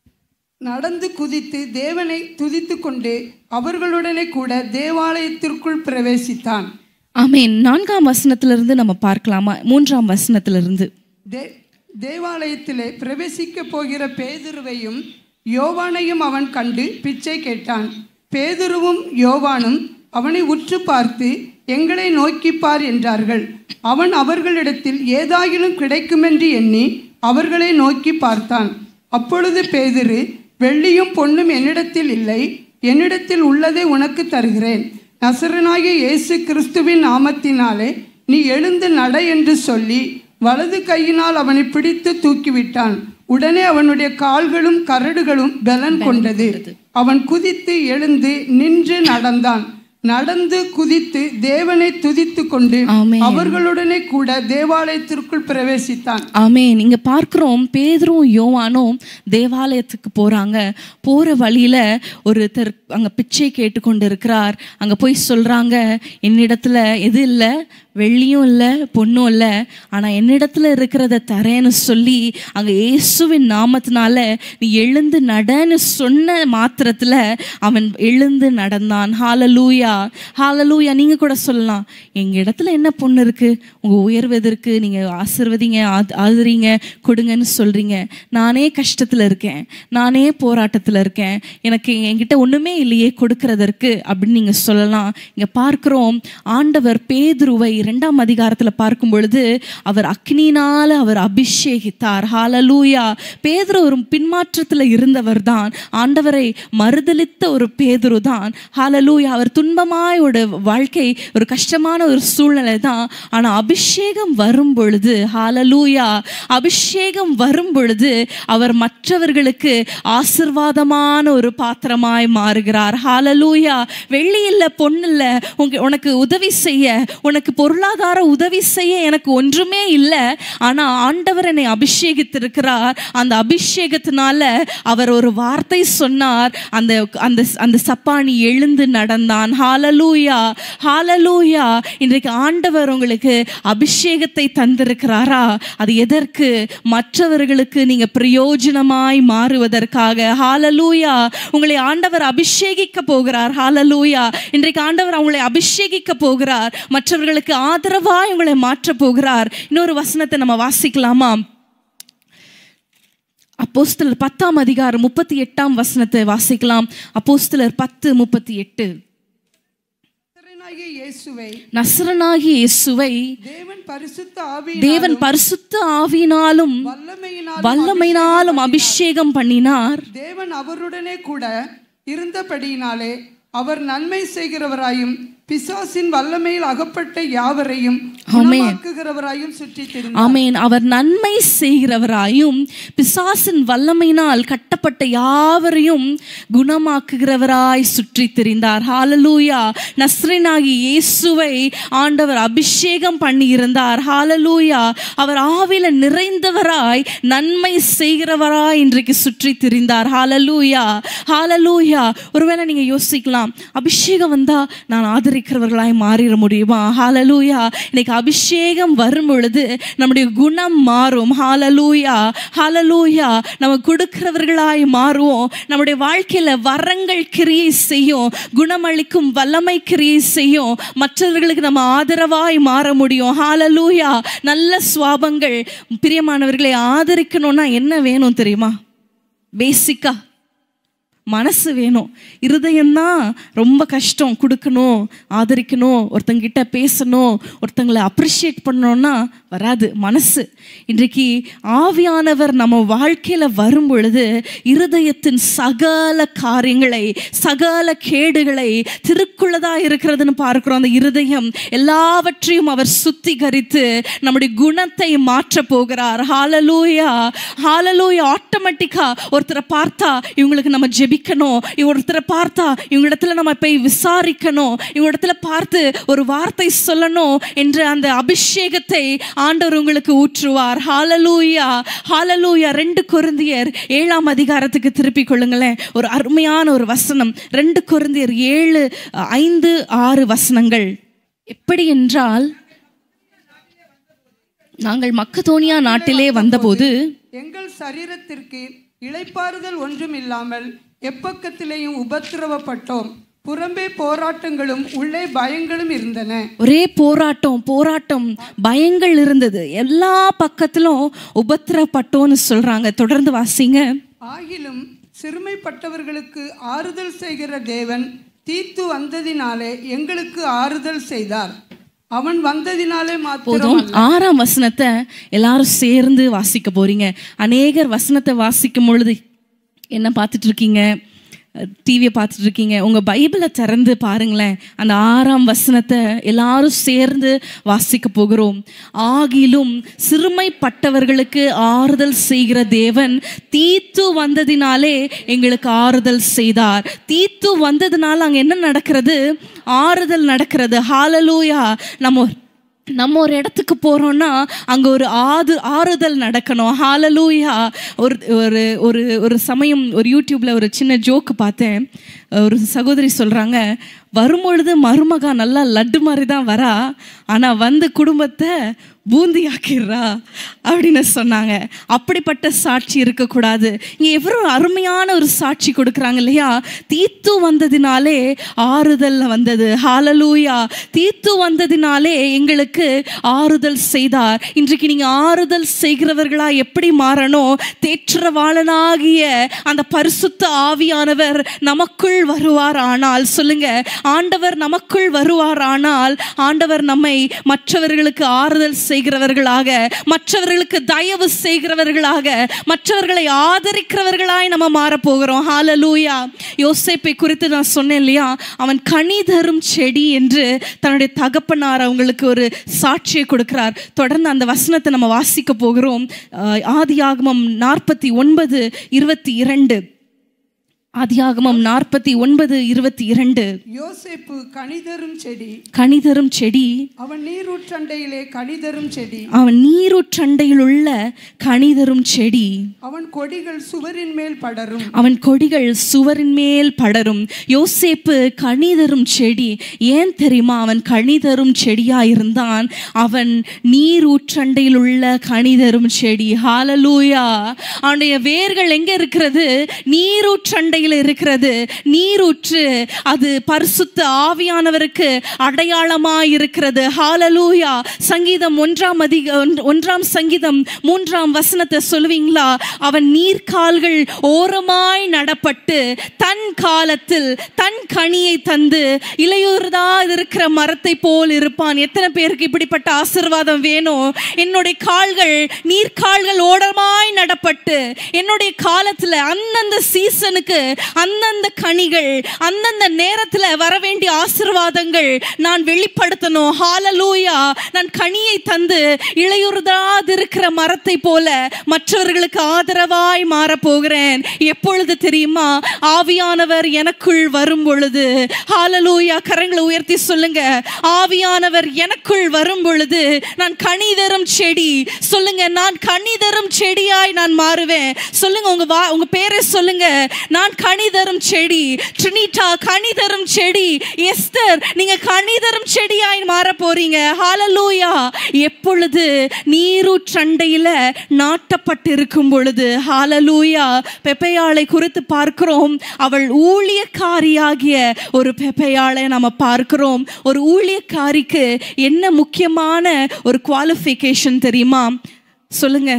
நடந்து குதித்து தேவனை துதித்து கொண்டு அவர்களுடனே கூட தேவாலயத்திற்குள் பிரவேசித்தான் ஆமென் நான்காம் வசனத்திலிருந்து நம்ம பார்க்கலாமா மூன்றாம் வசனத்திலிருந்து தே தேவாலயத்திலே பிரவேசிக்க போகிற பேதுருவையும் யோவானையும் அவன் கண்டு பிச்சை கேட்டான் பேதுருவும் யோவானும் அவனை உற்று பார்த்து எங்களை நோக்கிப்பார் என்றார்கள் அவன் அவர்களிடத்தில் ஏதாகிலும் கிடைக்குமென்று எண்ணி அவர்களை நோக்கி பார்த்தான் அப்பொழுது பேதுரு வெள்ளியும் பொன்னும் என்னிடத்தில் இல்லை என்னிடத்தில் உள்ளதை உனக்கு தருகிறேன் நசரனாகிய இயேசு கிறிஸ்துவின் நாமத்தினாலே நீ எழுந்து நட என்று சொல்லி வலது கையினால் அவனை பிடித்து தூக்கிவிட்டான் உடனே அவனுடைய கால்களும் கரடுகளும் பலன் கொண்டது அவன் குதித்து எழுந்து நின்று நடந்தான் நடந்து குதித்து தேவனை துதித்து கொண்டு ஆமென். அவர்களுடனே கூட தேவாலயத்திற்குள் பிரவேசித்தான் ஆமே நீங்க பார்க்கிறோம் பேதரும் யோவானும் தேவாலயத்துக்கு போறாங்க போற வழியில ஒருத்தர் அங்க பிச்சை கேட்டுக்கொண்டு இருக்கிறார் அங்க போய் சொல்றாங்க என்னிடத்துல எது இல்லை வெள்ளியும் இல்லை பொண்ணும் இல்லை ஆனா என்னிடத்துல இருக்கிறத தரேன்னு சொல்லி அங்க இயேசுவின் நாமத்தினால நீ எழுந்து நடன்னு சொன்ன மாத்திரத்துல அவன் எழுந்து நடந்தான் ஹாலலூயா ஹாலலூயா நீங்க கூட சொல்லலாம் எங்க இடத்துல என்ன பொண்ணு இருக்கு உங்க உயர்வு எதற்கு நீங்க ஆசிர்வதிங்க ஆத்- ஆதரிங்க கொடுங்கன்னு சொல்றீங்க நானே கஷ்டத்துல இருக்கேன் நானே போராட்டத்துல இருக்கேன் எனக்கு என்கிட்ட ஒண்ணுமே இல்லையே கொடுக்கறதற்கு அப்படின்னு நீங்க சொல்லலாம் இங்க பார்க்கிறோம் ஆண்டவர் பேதுருவை இரண்டாம் அதிகாரத்துல பார்க்கும் பொழுது அவர் அக்னினால அவர் அபிஷேகித்தார் ஹalleluya பேதுரு ஒரு பின்மாற்றத்துல இருந்தவர் தான் ஆண்டவரை மறுதலித்த ஒரு பேதுரு தான் ஹalleluya அவர் துன்பமாய் ஒரு வாழ்க்கை ஒரு கஷ்டமான ஒரு சூழ்நிலை தான் ஆனா அபிஷேகம் வரும் பொழுது ஹalleluya அபிஷேகம் வரும் பொழுது அவர் மற்றவர்களுக்கு ஆசிர்வாதமான ஒரு பாத்திரமாய் மாறுகிறார் ஹalleluya வெள்ளி இல்ல பொண்ணு இல்ல உங்க உனக்கு உதவி செய்ய உனக்கு பொருளாதார உதவி செய்ய எனக்கு ஒன்றுமே இல்லை ஆனா ஆண்டவர் என்னை அபிஷேகித்திருக்கிறார் அந்த அபிஷேகத்தினால அவர் ஒரு வார்த்தை சொன்னார் அந்த அந்த அந்த சப்பானி எழுந்து நடந்தான் ஹalleluya ஹalleluya இன்றைக்கு ஆண்டவர் உங்களுக்கு அபிஷேகத்தை தந்திருக்கிறாரா அது எதற்கு மற்றவர்களுக்கு நீங்க பிரயோஜனமாய் மாறுவதற்காக ஹalleluya உங்களை ஆண்டவர் அபிஷேகிக்க போகிறார் ஹalleluya இன்றைக்கு ஆண்டவர் உங்களை அபிஷேகிக்க போகிறார் மற்றவர்களுக்கு ஆதரவாய் உங்களை மாற்ற போகிறார் இன்னொரு வசனத்தை நம்ம வாசிக்கலாமா அப்போஸ்தலர் பத்தாம் அதிகாரம் முப்பத்தி எட்டாம் வசனத்தை வாசிக்கலாம் அப்போஸ்தலர் பத்து முப்பத்தி எட்டு கர்த்தராகிய இயேசுவை நசரனாகிய இயேசுவை தேவன் பரிசுத்த ஆவி தேவன் பரிசுத்த ஆவியினாலும் வல்லமையினால் வல்லமையினாலும் அபிஷேகம் பண்ணினார் தேவன் அவருடனே கூட இருந்தபடியினாலே அவர் நன்மை செய்கிறவராயும் பிசாசின் வல்லமையில் அகப்பட்ட யாவரையும் ஆமென். குணமாக்குகிறவராயும் சுற்றி திரிந்தார் ஆமேன் அவர் நன்மை செய்கிறவராயும் பிசாசின் வல்லமையினால் கட்டப்பட்ட யாவரையும் குணமாக்குகிறவராய் சுற்றி திரிந்தார் ஹாலலூயா நஸ்ரனாகி இயேசுவை ஆண்டவர் அபிஷேகம் பண்ணி இருந்தார் ஹாலலூயா அவர் ஆவில நிறைந்தவராய் நன்மை செய்கிறவராய் இன்றைக்கு சுற்றி திரிந்தார் ஹாலலூயா ஹாலலூயா ஒருவேளை நீங்க யோசிக்கலாம் அபிஷேகம் வந்தா நான் ஆதரிக்கிறவர்களாய் மாறிட முடியுமா ஹாலலூயா இன்னைக்கு அபிஷேகம் வரும் பொழுது நம்முடைய குணம் மாறும் ஹாலலூயா ஹாலலூயா நம்ம கொடுக்கிறவர்களாய் மாறுவோம் நம்முடைய வாழ்க்கையில வரங்கள் கிரியை செய்யும் குணமளிக்கும் வல்லமை கிரியை செய்யும் மற்றவர்களுக்கு நம்ம ஆதரவாய் மாற முடியும் ஹாலலூயா நல்ல சுவாபங்கள் பிரியமானவர்களை ஆதரிக்கணும்னா என்ன வேணும் தெரியுமா பேசிக்கா மனசு வேணும் இருதயம்தான் ரொம்ப கஷ்டம் கொடுக்கணும் ஆதரிக்கணும் ஒருத்தங்கிட்ட பேசணும் ஒருத்தங்களை அப்ரிஷியேட் பண்ணணும்னா வராது மனசு இன்றைக்கு ஆவியானவர் நம்ம வாழ்க்கையில வரும் பொழுது இருதயத்தின் சகல காரியங்களை சகல கேடுகளை திருக்குள்ளதா இருக்கிறதுன்னு பார்க்கிறோம் அந்த இருதயம் எல்லாவற்றையும் அவர் சுத்திகரித்து நம்முடைய குணத்தை மாற்ற போகிறார் ஹாலலூயா ஹாலலூயா ஆட்டோமேட்டிக்கா ஒருத்தரை பார்த்தா இவங்களுக்கு நம்ம ஜெபிக்கணும் ஒருத்தரை பார்த்தா இவங்களிடத்துல நம்ம போய் விசாரிக்கணும் இவங்களிடத்துல பார்த்து ஒரு வார்த்தை சொல்லணும் என்ற அந்த அபிஷேகத்தை ஆண்டவர் உங்களுக்கு ஊற்றுவார் ஹாலலூயா ஹாலலூயா ரெண்டு கொருந்தியர் ஏழாம் அதிகாரத்துக்கு திருப்பிக் கொள்ளுங்களேன் ஒரு அருமையான ஒரு வசனம் ரெண்டு கொருந்தியர் ஏழு ஐந்து ஆறு வசனங்கள் எப்படி என்றால் நாங்கள் மக்கதோனியா நாட்டிலே வந்தபோது எங்கள் சரீரத்திற்கு இளைப்பாறுதல் ஒன்றும் இல்லாமல் எப்பக்கத்திலேயும் உபத்திரவப்பட்டோம் புறம்பே போராட்டங்களும் உள்ளே பயங்களும் இருந்தன ஒரே போராட்டம் போராட்டம் பயங்கள் இருந்தது எல்லா பக்கத்திலும் உபத்திரப்பட்டோன்னு சொல்றாங்க தொடர்ந்து வாசிங்க ஆகிலும் சிறுமைப்பட்டவர்களுக்கு ஆறுதல் செய்கிற தேவன் தீத்து வந்ததினாலே எங்களுக்கு ஆறுதல் செய்தார் அவன் வந்ததினாலே மாத்திரம் போதும் ஆறாம் வசனத்தை எல்லாரும் சேர்ந்து வாசிக்க போறீங்க அநேகர் வசனத்தை வாசிக்கும் பொழுது என்ன பார்த்துட்டு இருக்கீங்க டிவியை பார்த்துட்டு இருக்கீங்க உங்க பைபிளை திறந்து பாருங்களேன் அந்த ஆறாம் வசனத்தை எல்லாரும் சேர்ந்து வாசிக்க போகிறோம் ஆகிலும் சிறுமைப்பட்டவர்களுக்கு ஆறுதல் செய்கிற தேவன் தீத்து வந்ததினாலே எங்களுக்கு ஆறுதல் செய்தார் தீத்து வந்ததுனால அங்க என்ன நடக்கிறது ஆறுதல் நடக்கிறது ஹாலலூயா நம்ம நம்ம ஒரு இடத்துக்கு போறோம்னா அங்க ஒரு ஆது ஆறுதல் நடக்கணும் ஹாலலூயா ஒரு ஒரு ஒரு ஒரு சமயம் ஒரு யூடியூப்ல ஒரு சின்ன ஜோக்கு பார்த்தேன் ஒரு சகோதரி சொல்றாங்க வரும்பொழுது மருமகா நல்லா லட்டு மாதிரி தான் வரா ஆனா வந்து குடும்பத்தை பூந்தி ஆக்கிடுறா அப்படின்னு சொன்னாங்க அப்படிப்பட்ட சாட்சி இருக்கக்கூடாது இங்க எவ்வளோ அருமையான ஒரு சாட்சி கொடுக்குறாங்க இல்லையா தீத்து வந்ததினாலே ஆறுதல் வந்தது ஹாலலூயா தீத்து வந்ததினாலே எங்களுக்கு ஆறுதல் செய்தார் இன்றைக்கு நீங்க ஆறுதல் செய்கிறவர்களா எப்படி மாறணும் தேற்றவாளனாகிய அந்த பரிசுத்த ஆவியானவர் நமக்குள் வருவார் ஆனால் சொல்லுங்க ஆண்டவர் நமக்குள் வருவார் ஆனால் ஆண்டவர் நம்மை மற்றவர்களுக்கு ஆறுதல் செய்கிறவர்களாக மற்றவர்களுக்கு தயவு செய்கிறவர்களாக மற்றவர்களை ஆதரிக்கிறவர்களாய் நம்ம மாறப் போகிறோம் ஹாலலூயா யோசேப்பை குறித்து நான் சொன்னேன் இல்லையா அவன் கனி தரும் செடி என்று தன்னுடைய தகப்பனார் அவங்களுக்கு ஒரு சாட்சியை கொடுக்கிறார் தொடர்ந்து அந்த வசனத்தை நம்ம வாசிக்க போகிறோம் ஆஹ் ஆதியாகமம் நாற்பத்தி ஒன்பது இருபத்தி இரண்டு ஆதியாகமம் நாற்பத்தி ஒன்பது இருபத்தி இரண்டு யோசேப்பு கனிதரும் செடி கனிதரும் செடி அவன் நீரூற்றண்டையிலே கனிதரும் செடி அவன் நீருற்றண்டையில் உள்ள கனிதரும் செடி அவன் கொடிகள் சுவரின் மேல் படரும் அவன் கொடிகள் சுவரின் மேல் படரும் யோசேப்பு கனிதரும் செடி ஏன் தெரியுமா அவன் கனிதரும் செடியா இருந்தான் அவன் நீர் ஊற்றண்டையில் உள்ள கனிதரும் செடி ஹாலலூயா அவனுடைய வேர்கள் எங்க இருக்கிறது நீரூற்றண்டையில் இருக்கிறது நீரூற்று அது பரிசுத்த ஆவியானவருக்கு அடையாளமாய் இருக்கிறது ஹாலலூயா சங்கீதம் ஒன்றாம் அதிக ஒன்- ஒன்றாம் சங்கீதம் மூன்றாம் வசனத்தை சொல்லுவீங்களா அவன் நீர்க்கால்கள் ஓரமாய் நடப்பட்டு தன் காலத்தில் தன் கனியை தந்து இலையுறதா இருக்கிற மரத்தை போல் இருப்பான் எத்தனை பேருக்கு இப்படிப்பட்ட ஆசீர்வாதம் வேணும் என்னுடைய கால்கள் நீர்க்கால்கள் ஓரமாய் நடப்பட்டு என்னுடைய காலத்துல அந்தந்த சீசனுக்கு அந்தந்த கனிகள் அந்தந்த நேரத்துல வர வேண்டிய ஆசிர்வாதங்கள் நான் வெளிப்படுத்தணும் ஹாலலூயா நான் கனியை தந்து இளையுறதாதிருக்கிற மரத்தை போல மற்றவர்களுக்கு ஆதரவாய் மாறப் போகிறேன் எப்பொழுது தெரியுமா ஆவியானவர் எனக்குள் வரும் பொழுது ஹாலலூயா கரங்களை உயர்த்தி சொல்லுங்க ஆவியானவர் எனக்குள் வரும் பொழுது நான் கனி தரும் செடி சொல்லுங்க நான் கனி தரும் செடியாய் நான் மாறுவேன் சொல்லுங்க உங்க வா உங்க பேரை சொல்லுங்க நான் கனி தரும் செடி ட்ரினிட்டா கனி தரும் செடி எஸ்தர் நீங்க கனி தரும் செடியாய் மாற போறீங்க ஹாலலூயா எப்பொழுது நீரூற்றண்டையில நாட்டப்பட்டிருக்கும் பொழுது ஹாலலூயா பெப்பையாளை குறித்து பார்க்கிறோம் அவள் ஊழியக்காரியாகிய ஒரு பெப்பையாளை நம்ம பார்க்கிறோம் ஒரு ஊழியக்காரிக்கு என்ன முக்கியமான ஒரு குவாலிஃபிகேஷன் தெரியுமா சொல்லுங்க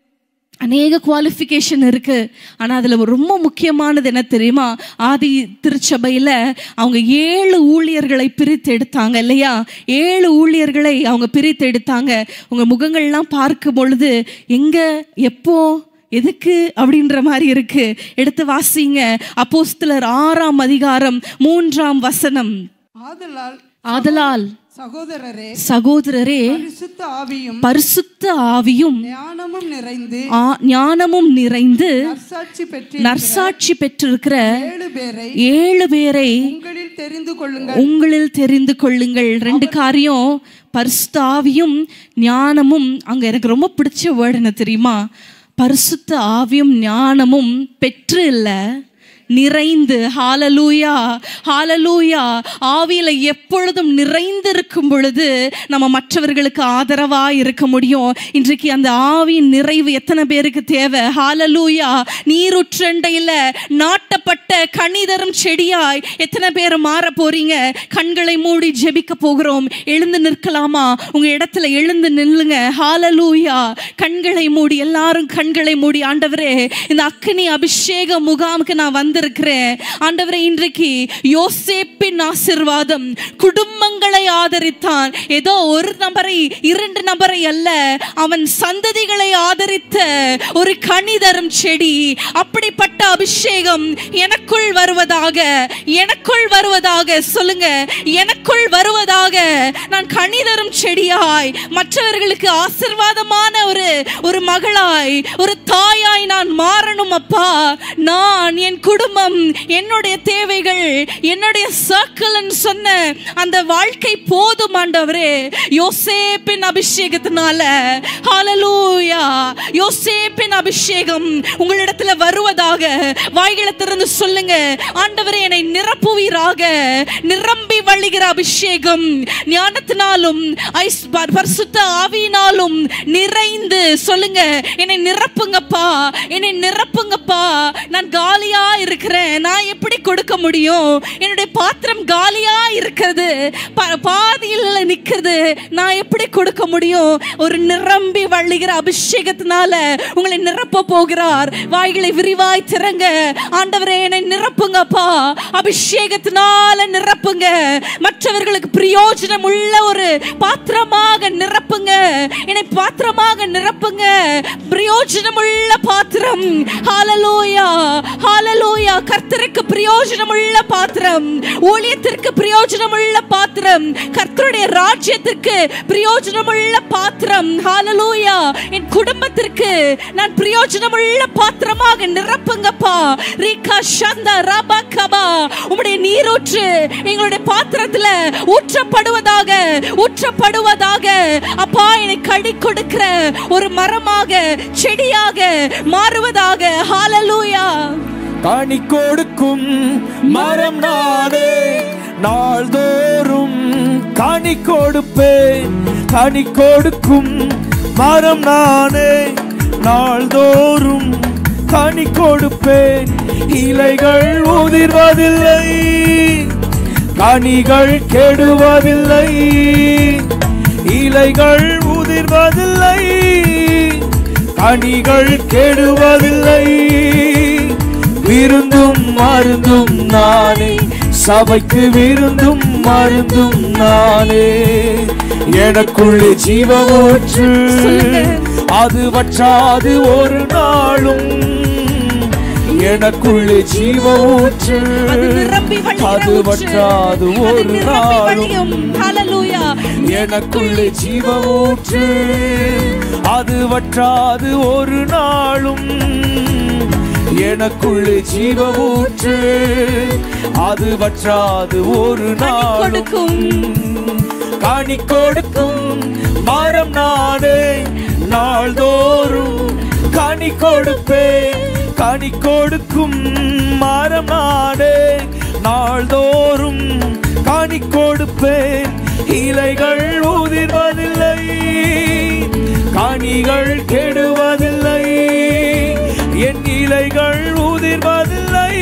அநேக குவாலிஃபிகேஷன் இருக்கு ஆனால் அதில் ரொம்ப முக்கியமானது என்ன தெரியுமா ஆதி திருச்சபையில் அவங்க ஏழு ஊழியர்களை பிரித்து எடுத்தாங்க இல்லையா ஏழு ஊழியர்களை அவங்க பிரித்து எடுத்தாங்க உங்க முகங்கள்லாம் பார்க்கும் பொழுது எங்க எப்போ எதுக்கு அப்படின்ற மாதிரி இருக்கு எடுத்து வாசிங்க அப்போஸ்தலர் ஆறாம் அதிகாரம் மூன்றாம் வசனம் ஆதலால் ஆதலால் சகோதரரே சகோதரரே பரிசுத்த ஆவியும் பரிசுத்த ஆவியும் ஞானமும் நிறைந்து ஆ- ஞானமும் நிறைந்து நற்சாட்சி பெற்று நற்சாட்சி பெற்றிருக்கிற ஏழு பேரை ஏழு பேரை உங்களில் தெரிந்து கொள்ளுங்கள் உங்களில் தெரிந்து கொள்ளுங்கள் ரெண்டு காரியம் பரிசுத்த ஆவியும் ஞானமும் அங்க எனக்கு ரொம்ப பிடிச்ச வேர்டு என்ன தெரியுமா பரிசுத்த ஆவியும் ஞானமும் பெற்று இல்லை நிறைந்து ஹாலலூயா ஹாலலூயா ஆவியில எப்பொழுதும் நிறைந்திருக்கும் பொழுது நம்ம மற்றவர்களுக்கு ஆதரவா இருக்க முடியும் இன்றைக்கு அந்த ஆவியின் நிறைவு எத்தனை பேருக்கு தேவை ஹாலலூயா நீருற்றண்டையில நாட்டப்பட்ட கனிதரும் செடியாய் எத்தனை பேர் மாற போறீங்க கண்களை மூடி ஜெபிக்க போகிறோம் எழுந்து நிற்கலாமா உங்க இடத்துல எழுந்து நில்லுங்க ஹாலலூயா கண்களை மூடி எல்லாரும் கண்களை மூடி ஆண்டவரே இந்த அக்கினி அபிஷேக முகாமுக்கு நான் வந்திருக்கிறேன் ஆண்டவரே இன்றைக்கு யோசேப்பின் ஆசிர்வாதம் குடும்பங்களை ஆதரித்தான் ஏதோ ஒரு நபரை இரண்டு நபரை அல்ல அவன் சந்ததிகளை ஆதரித்த ஒரு கனிதரும் செடி அப்படிப்பட்ட அபிஷேகம் எனக்குள் வருவதாக எனக்குள் வருவதாக சொல்லுங்க எனக்குள் வருவதாக நான் கனிதரும் செடியாய் மற்றவர்களுக்கு ஆசிர்வாதமான ஒரு ஒரு மகளாய் ஒரு தாயாய் நான் மாறணும் அப்பா நான் என் குடும்பம் என்னுடைய தேவைகள் என்னுடைய சர்க்கிள்னு சொன்ன அந்த வாழ்க்கை போதும் ஆண்டவரே யோசேப்பின் அபிஷேகத்தினால ஹalleluya யோசேப்பின் அபிஷேகம் உங்களிடத்துல வருவதாக வாய்களை திறந்து சொல்லுங்க ஆண்டவரே என்னை நிரப்புவீராக நிரம்பி வழிகிற அபிஷேகம் ஞானத்தினாலும் ஐஸ் ப- பரிசுத்த ஆவியினாலும் நிறைந்து சொல்லுங்க என்னை நிரப்புங்கப்பா என்னை நிரப்புங்கப்பா நான் காலியா இருக்கிறேன் நான் எப்படி கொடுக்க முடியும் என்னுடைய பாத்திரம் காலியா இருக்கிறது ப- பாதியில் நிக்கிறது நான் எப்படி கொடுக்க முடியும் ஒரு நிரம்பி வழிகிற அபிஷேகத்தினால உங்களை நிரப்ப போகிறார் வாய்களை விரிவாய் திறங்க ஆண்டவரே என்னை நிரப்புங்கப்பா அபிஷேகத்தினால நிரப்புங்க மற்றவர்களுக்கு பிரயோஜனம் உள்ள ஒரு பாத்திரமாக நிரப்புங்க என்னை பாத்திரமாக நிரப்புங்க பிரயோஜனம் உள்ள பாத்திரம் ஹalleluya ஹalleluya கர்த்தருக்கு பிரயோஜனம் உள்ள பாத்திரம் ஊழியத்திற்கு பிரயோஜனம் உள்ள பாத்திரம் கர்த்தருடைய ராஜ்யத்திற்கு பிரயோஜனம் உள்ள பாத்திரம் ஹalleluya என் குடும்பத்திற்கு நான் பிரயோஜனம் உள்ள பாத்திரமாக நிரப்புங்கப்பா ரீகா சந்தா ரபா கபா உம்முடைய நீரூற்று எங்களுடைய பாத்திரத்துல ஊற்றப்படுவதாக ஊற்றப்படுவதாக அப்பா என்னை கடி கொடுக்கிற ஒரு மரமாக செடியாக மாறுவதாக ஹalleluya கனி கொடுக்கும் மரம் நானே நாள்தோறும் கனி கொடுப்பேன் கனி கொடுக்கும் மரம் நானே நாள்தோறும் கனி கொடுப்பேன் இலைகள் உதிர்வதில்லை கனிகள் கெடுவதில்லை இலைகள் உதிர்வதில்லை கனிகள் கெடுவதில்லை விருந்தும் மருந்தும் நானே சபைக்கு விருந்தும் மருந்தும் நானே எனக்குள்ளே ஜீவ ஊற்று அது வற்றாது ஒரு நாளும் எனக்குள்ளே ஜீவ ஊற்று அது நிரம்பி வழிகிற அது ஊற்று. வற்றாது அது ஒரு நிரம்பி நாளும் வழியும். ஹalleluya. எனக்குள்ளே ஜீவ ஊற்று அது வற்றாது ஒரு நாளும் எனக்குள்ளே ஜீவ ஊற்று அது வற்றாது ஒரு நாளும் கொடுக்கும் காணி கொடுக்கும் மரம் நானே நாள்தோறும் காணி கொடுப்பேன் காணி கொடுக்கும் மரம் நானே நாள்தோறும் காணி கொடுப்பேன் இலைகள் உதிர்வதில்லை காணிகள் கெடுவதில்லை என் இலைகள் உதிர்வதில்லை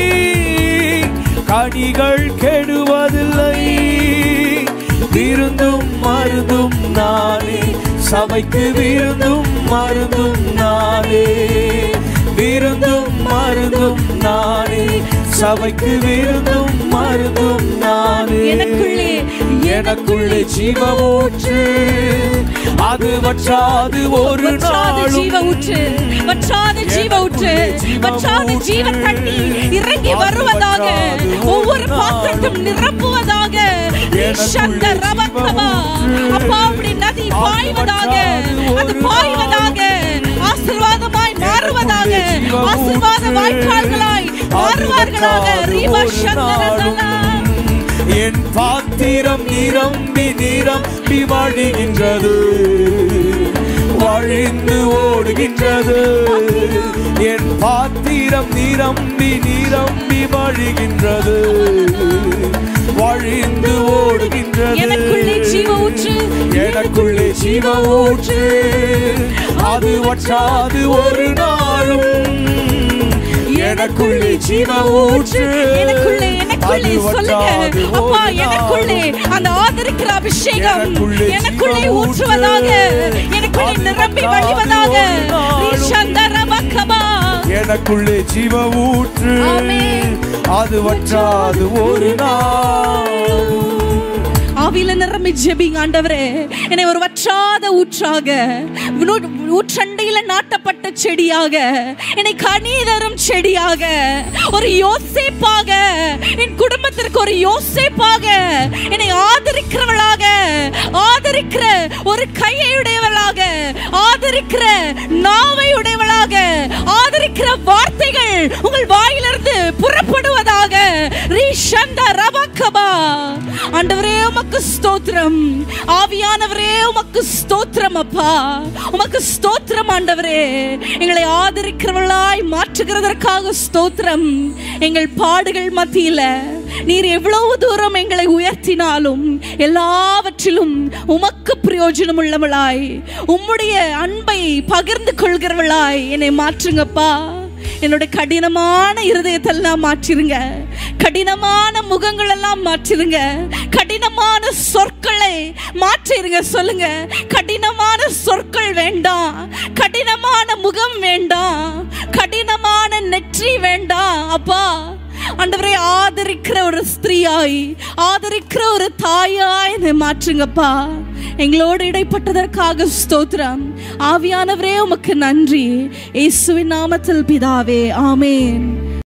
கனிகள் கெடுவதில்லை விருந்தும் மருந்தும் நானே சபைக்கு விருந்தும் மருந்தும் நானே விருந்தும் மருந்தும் நானே சபைக்கு விருந்தும் மருந்தும் நானே எனக்குள்ளே எனக்குள்ளே ஜீவ ஊற்று அது வற்றாது ஒரு வற்றாத நாளும் ஜீவ ஊற்று வற்றாத ஜீவ ஊற்று வற்றாத ஜீவ தண்ணீர் இறங்கி வருவதாக ஒவ்வொரு பாத்திரத்தும் நிரப்புவதாக ஈஷந்த ரபக்கமா அப்பா அப்படி நதி பாய்வதாக அது பாய்வதாக ஆசீர்வாதமாய் மாறுவதாக ஆசீர்வாத வாய்க்கால்களாய் மாறுவார்களாக ரீபா சந்தரசனா என் பாத்திரம் நிரம்பி நிரம்பி வழிகின்றது வழிந்து ஓடுகின்றது என் பாத்திரம் நிரம்பி நிரம்பி வழிகின்றது வழிந்து ஓடுகின்றது எனக்குள்ளே ஜீவ ஊற்று எனக்குள்ளே ஜீவ ஊற்று அது வற்றாது ஒரு நாளும் எனக்குள்ளே ஜீவ ஊற்று எனக்குள்ளே எனக்குள்ளே அது சொல்லுங்க வற்றாது ஒரு அப்பா நாளும். எனக்குள்ளே அந்த ஆதரிக்கிற அபிஷேகம் எனக்குள்ளே எனக்குள்ளே ஜீவ ஊற்றுவதாக ஊற்று. எனக்குள்ளே அது நிரம்பி வற்றாது வழிவதாக ஒரு நாளும். ரீஷந்தரபக்கமா. எனக்குள்ளே ஜீவ ஊற்று ஆமென். அது வற்றாது ஒரு நாள் ஆவியில நிரம்பி ஜெபிங்க ஆண்டவரே என்னை ஒரு வற்றாத ஊற்றாக நூ- ஊற்றண்டையில நாட்டப்பட்ட செடியாக என்னை கனி தரும் செடியாக ஒரு யோசேப்பாக என் குடும்பத்திற்கு ஒரு யோசேப்பாக என்னை ஆதரிக்கிறவளாக ஆதரிக்கிற ஒரு கையை உடையவளாக ஆதரிக்கிற நாவை உடையவளாக ஆதரிக்கிற வார்த்தைகள் உங்கள் வாயிலிருந்து புறப்படுவதாக ரீஷந்த ரபக்கபா ஆண்டவரே உமக்கு ஸ்தோத்திரம் ஆவியானவரே உமக்கு ஸ்தோத்திரம் அப்பா உமக்கு ஸ்தோத்திரம் ஆண்டவரே எங்களை ஆதரிக்கிறவர்களாய் மாற்றுகிறதற்காக ஸ்தோத்திரம் எங்கள் பாடுகள் மத்தியில நீர் எவ்வளவு தூரம் எங்களை உயர்த்தினாலும் எல்லாவற்றிலும் உமக்கு பிரயோஜனம் உள்ளவளாய் உம்முடைய அன்பை பகிர்ந்து கொள்கிறவளாய் என்னை மாற்றுங்கப்பா என்னுடைய கடினமான இருதயத்தெல்லாம் மாற்றிருங்க கடினமான முகங்கள் எல்லாம் மாற்றிருங்க கடினமான சொற்களை மாற்றிருங்க சொல்லுங்க கடினமான சொற்கள் வேண்டாம் கடினமான முகம் வேண்டாம் கடினமான நெற்றி வேண்டாம் அப்பா ஆண்டவரை ஆதரிக்கிற ஒரு ஸ்திரீயாய் ஆதரிக்கிற ஒரு தாயாய் என்னை மாற்றுங்கப்பா எங்களோடு இடைப்பட்டதற்காக ஸ்தோத்திரம் ஆவியானவரே உமக்கு நன்றி இயேசுவின் நாமத்தில் பிதாவே ஆமேன்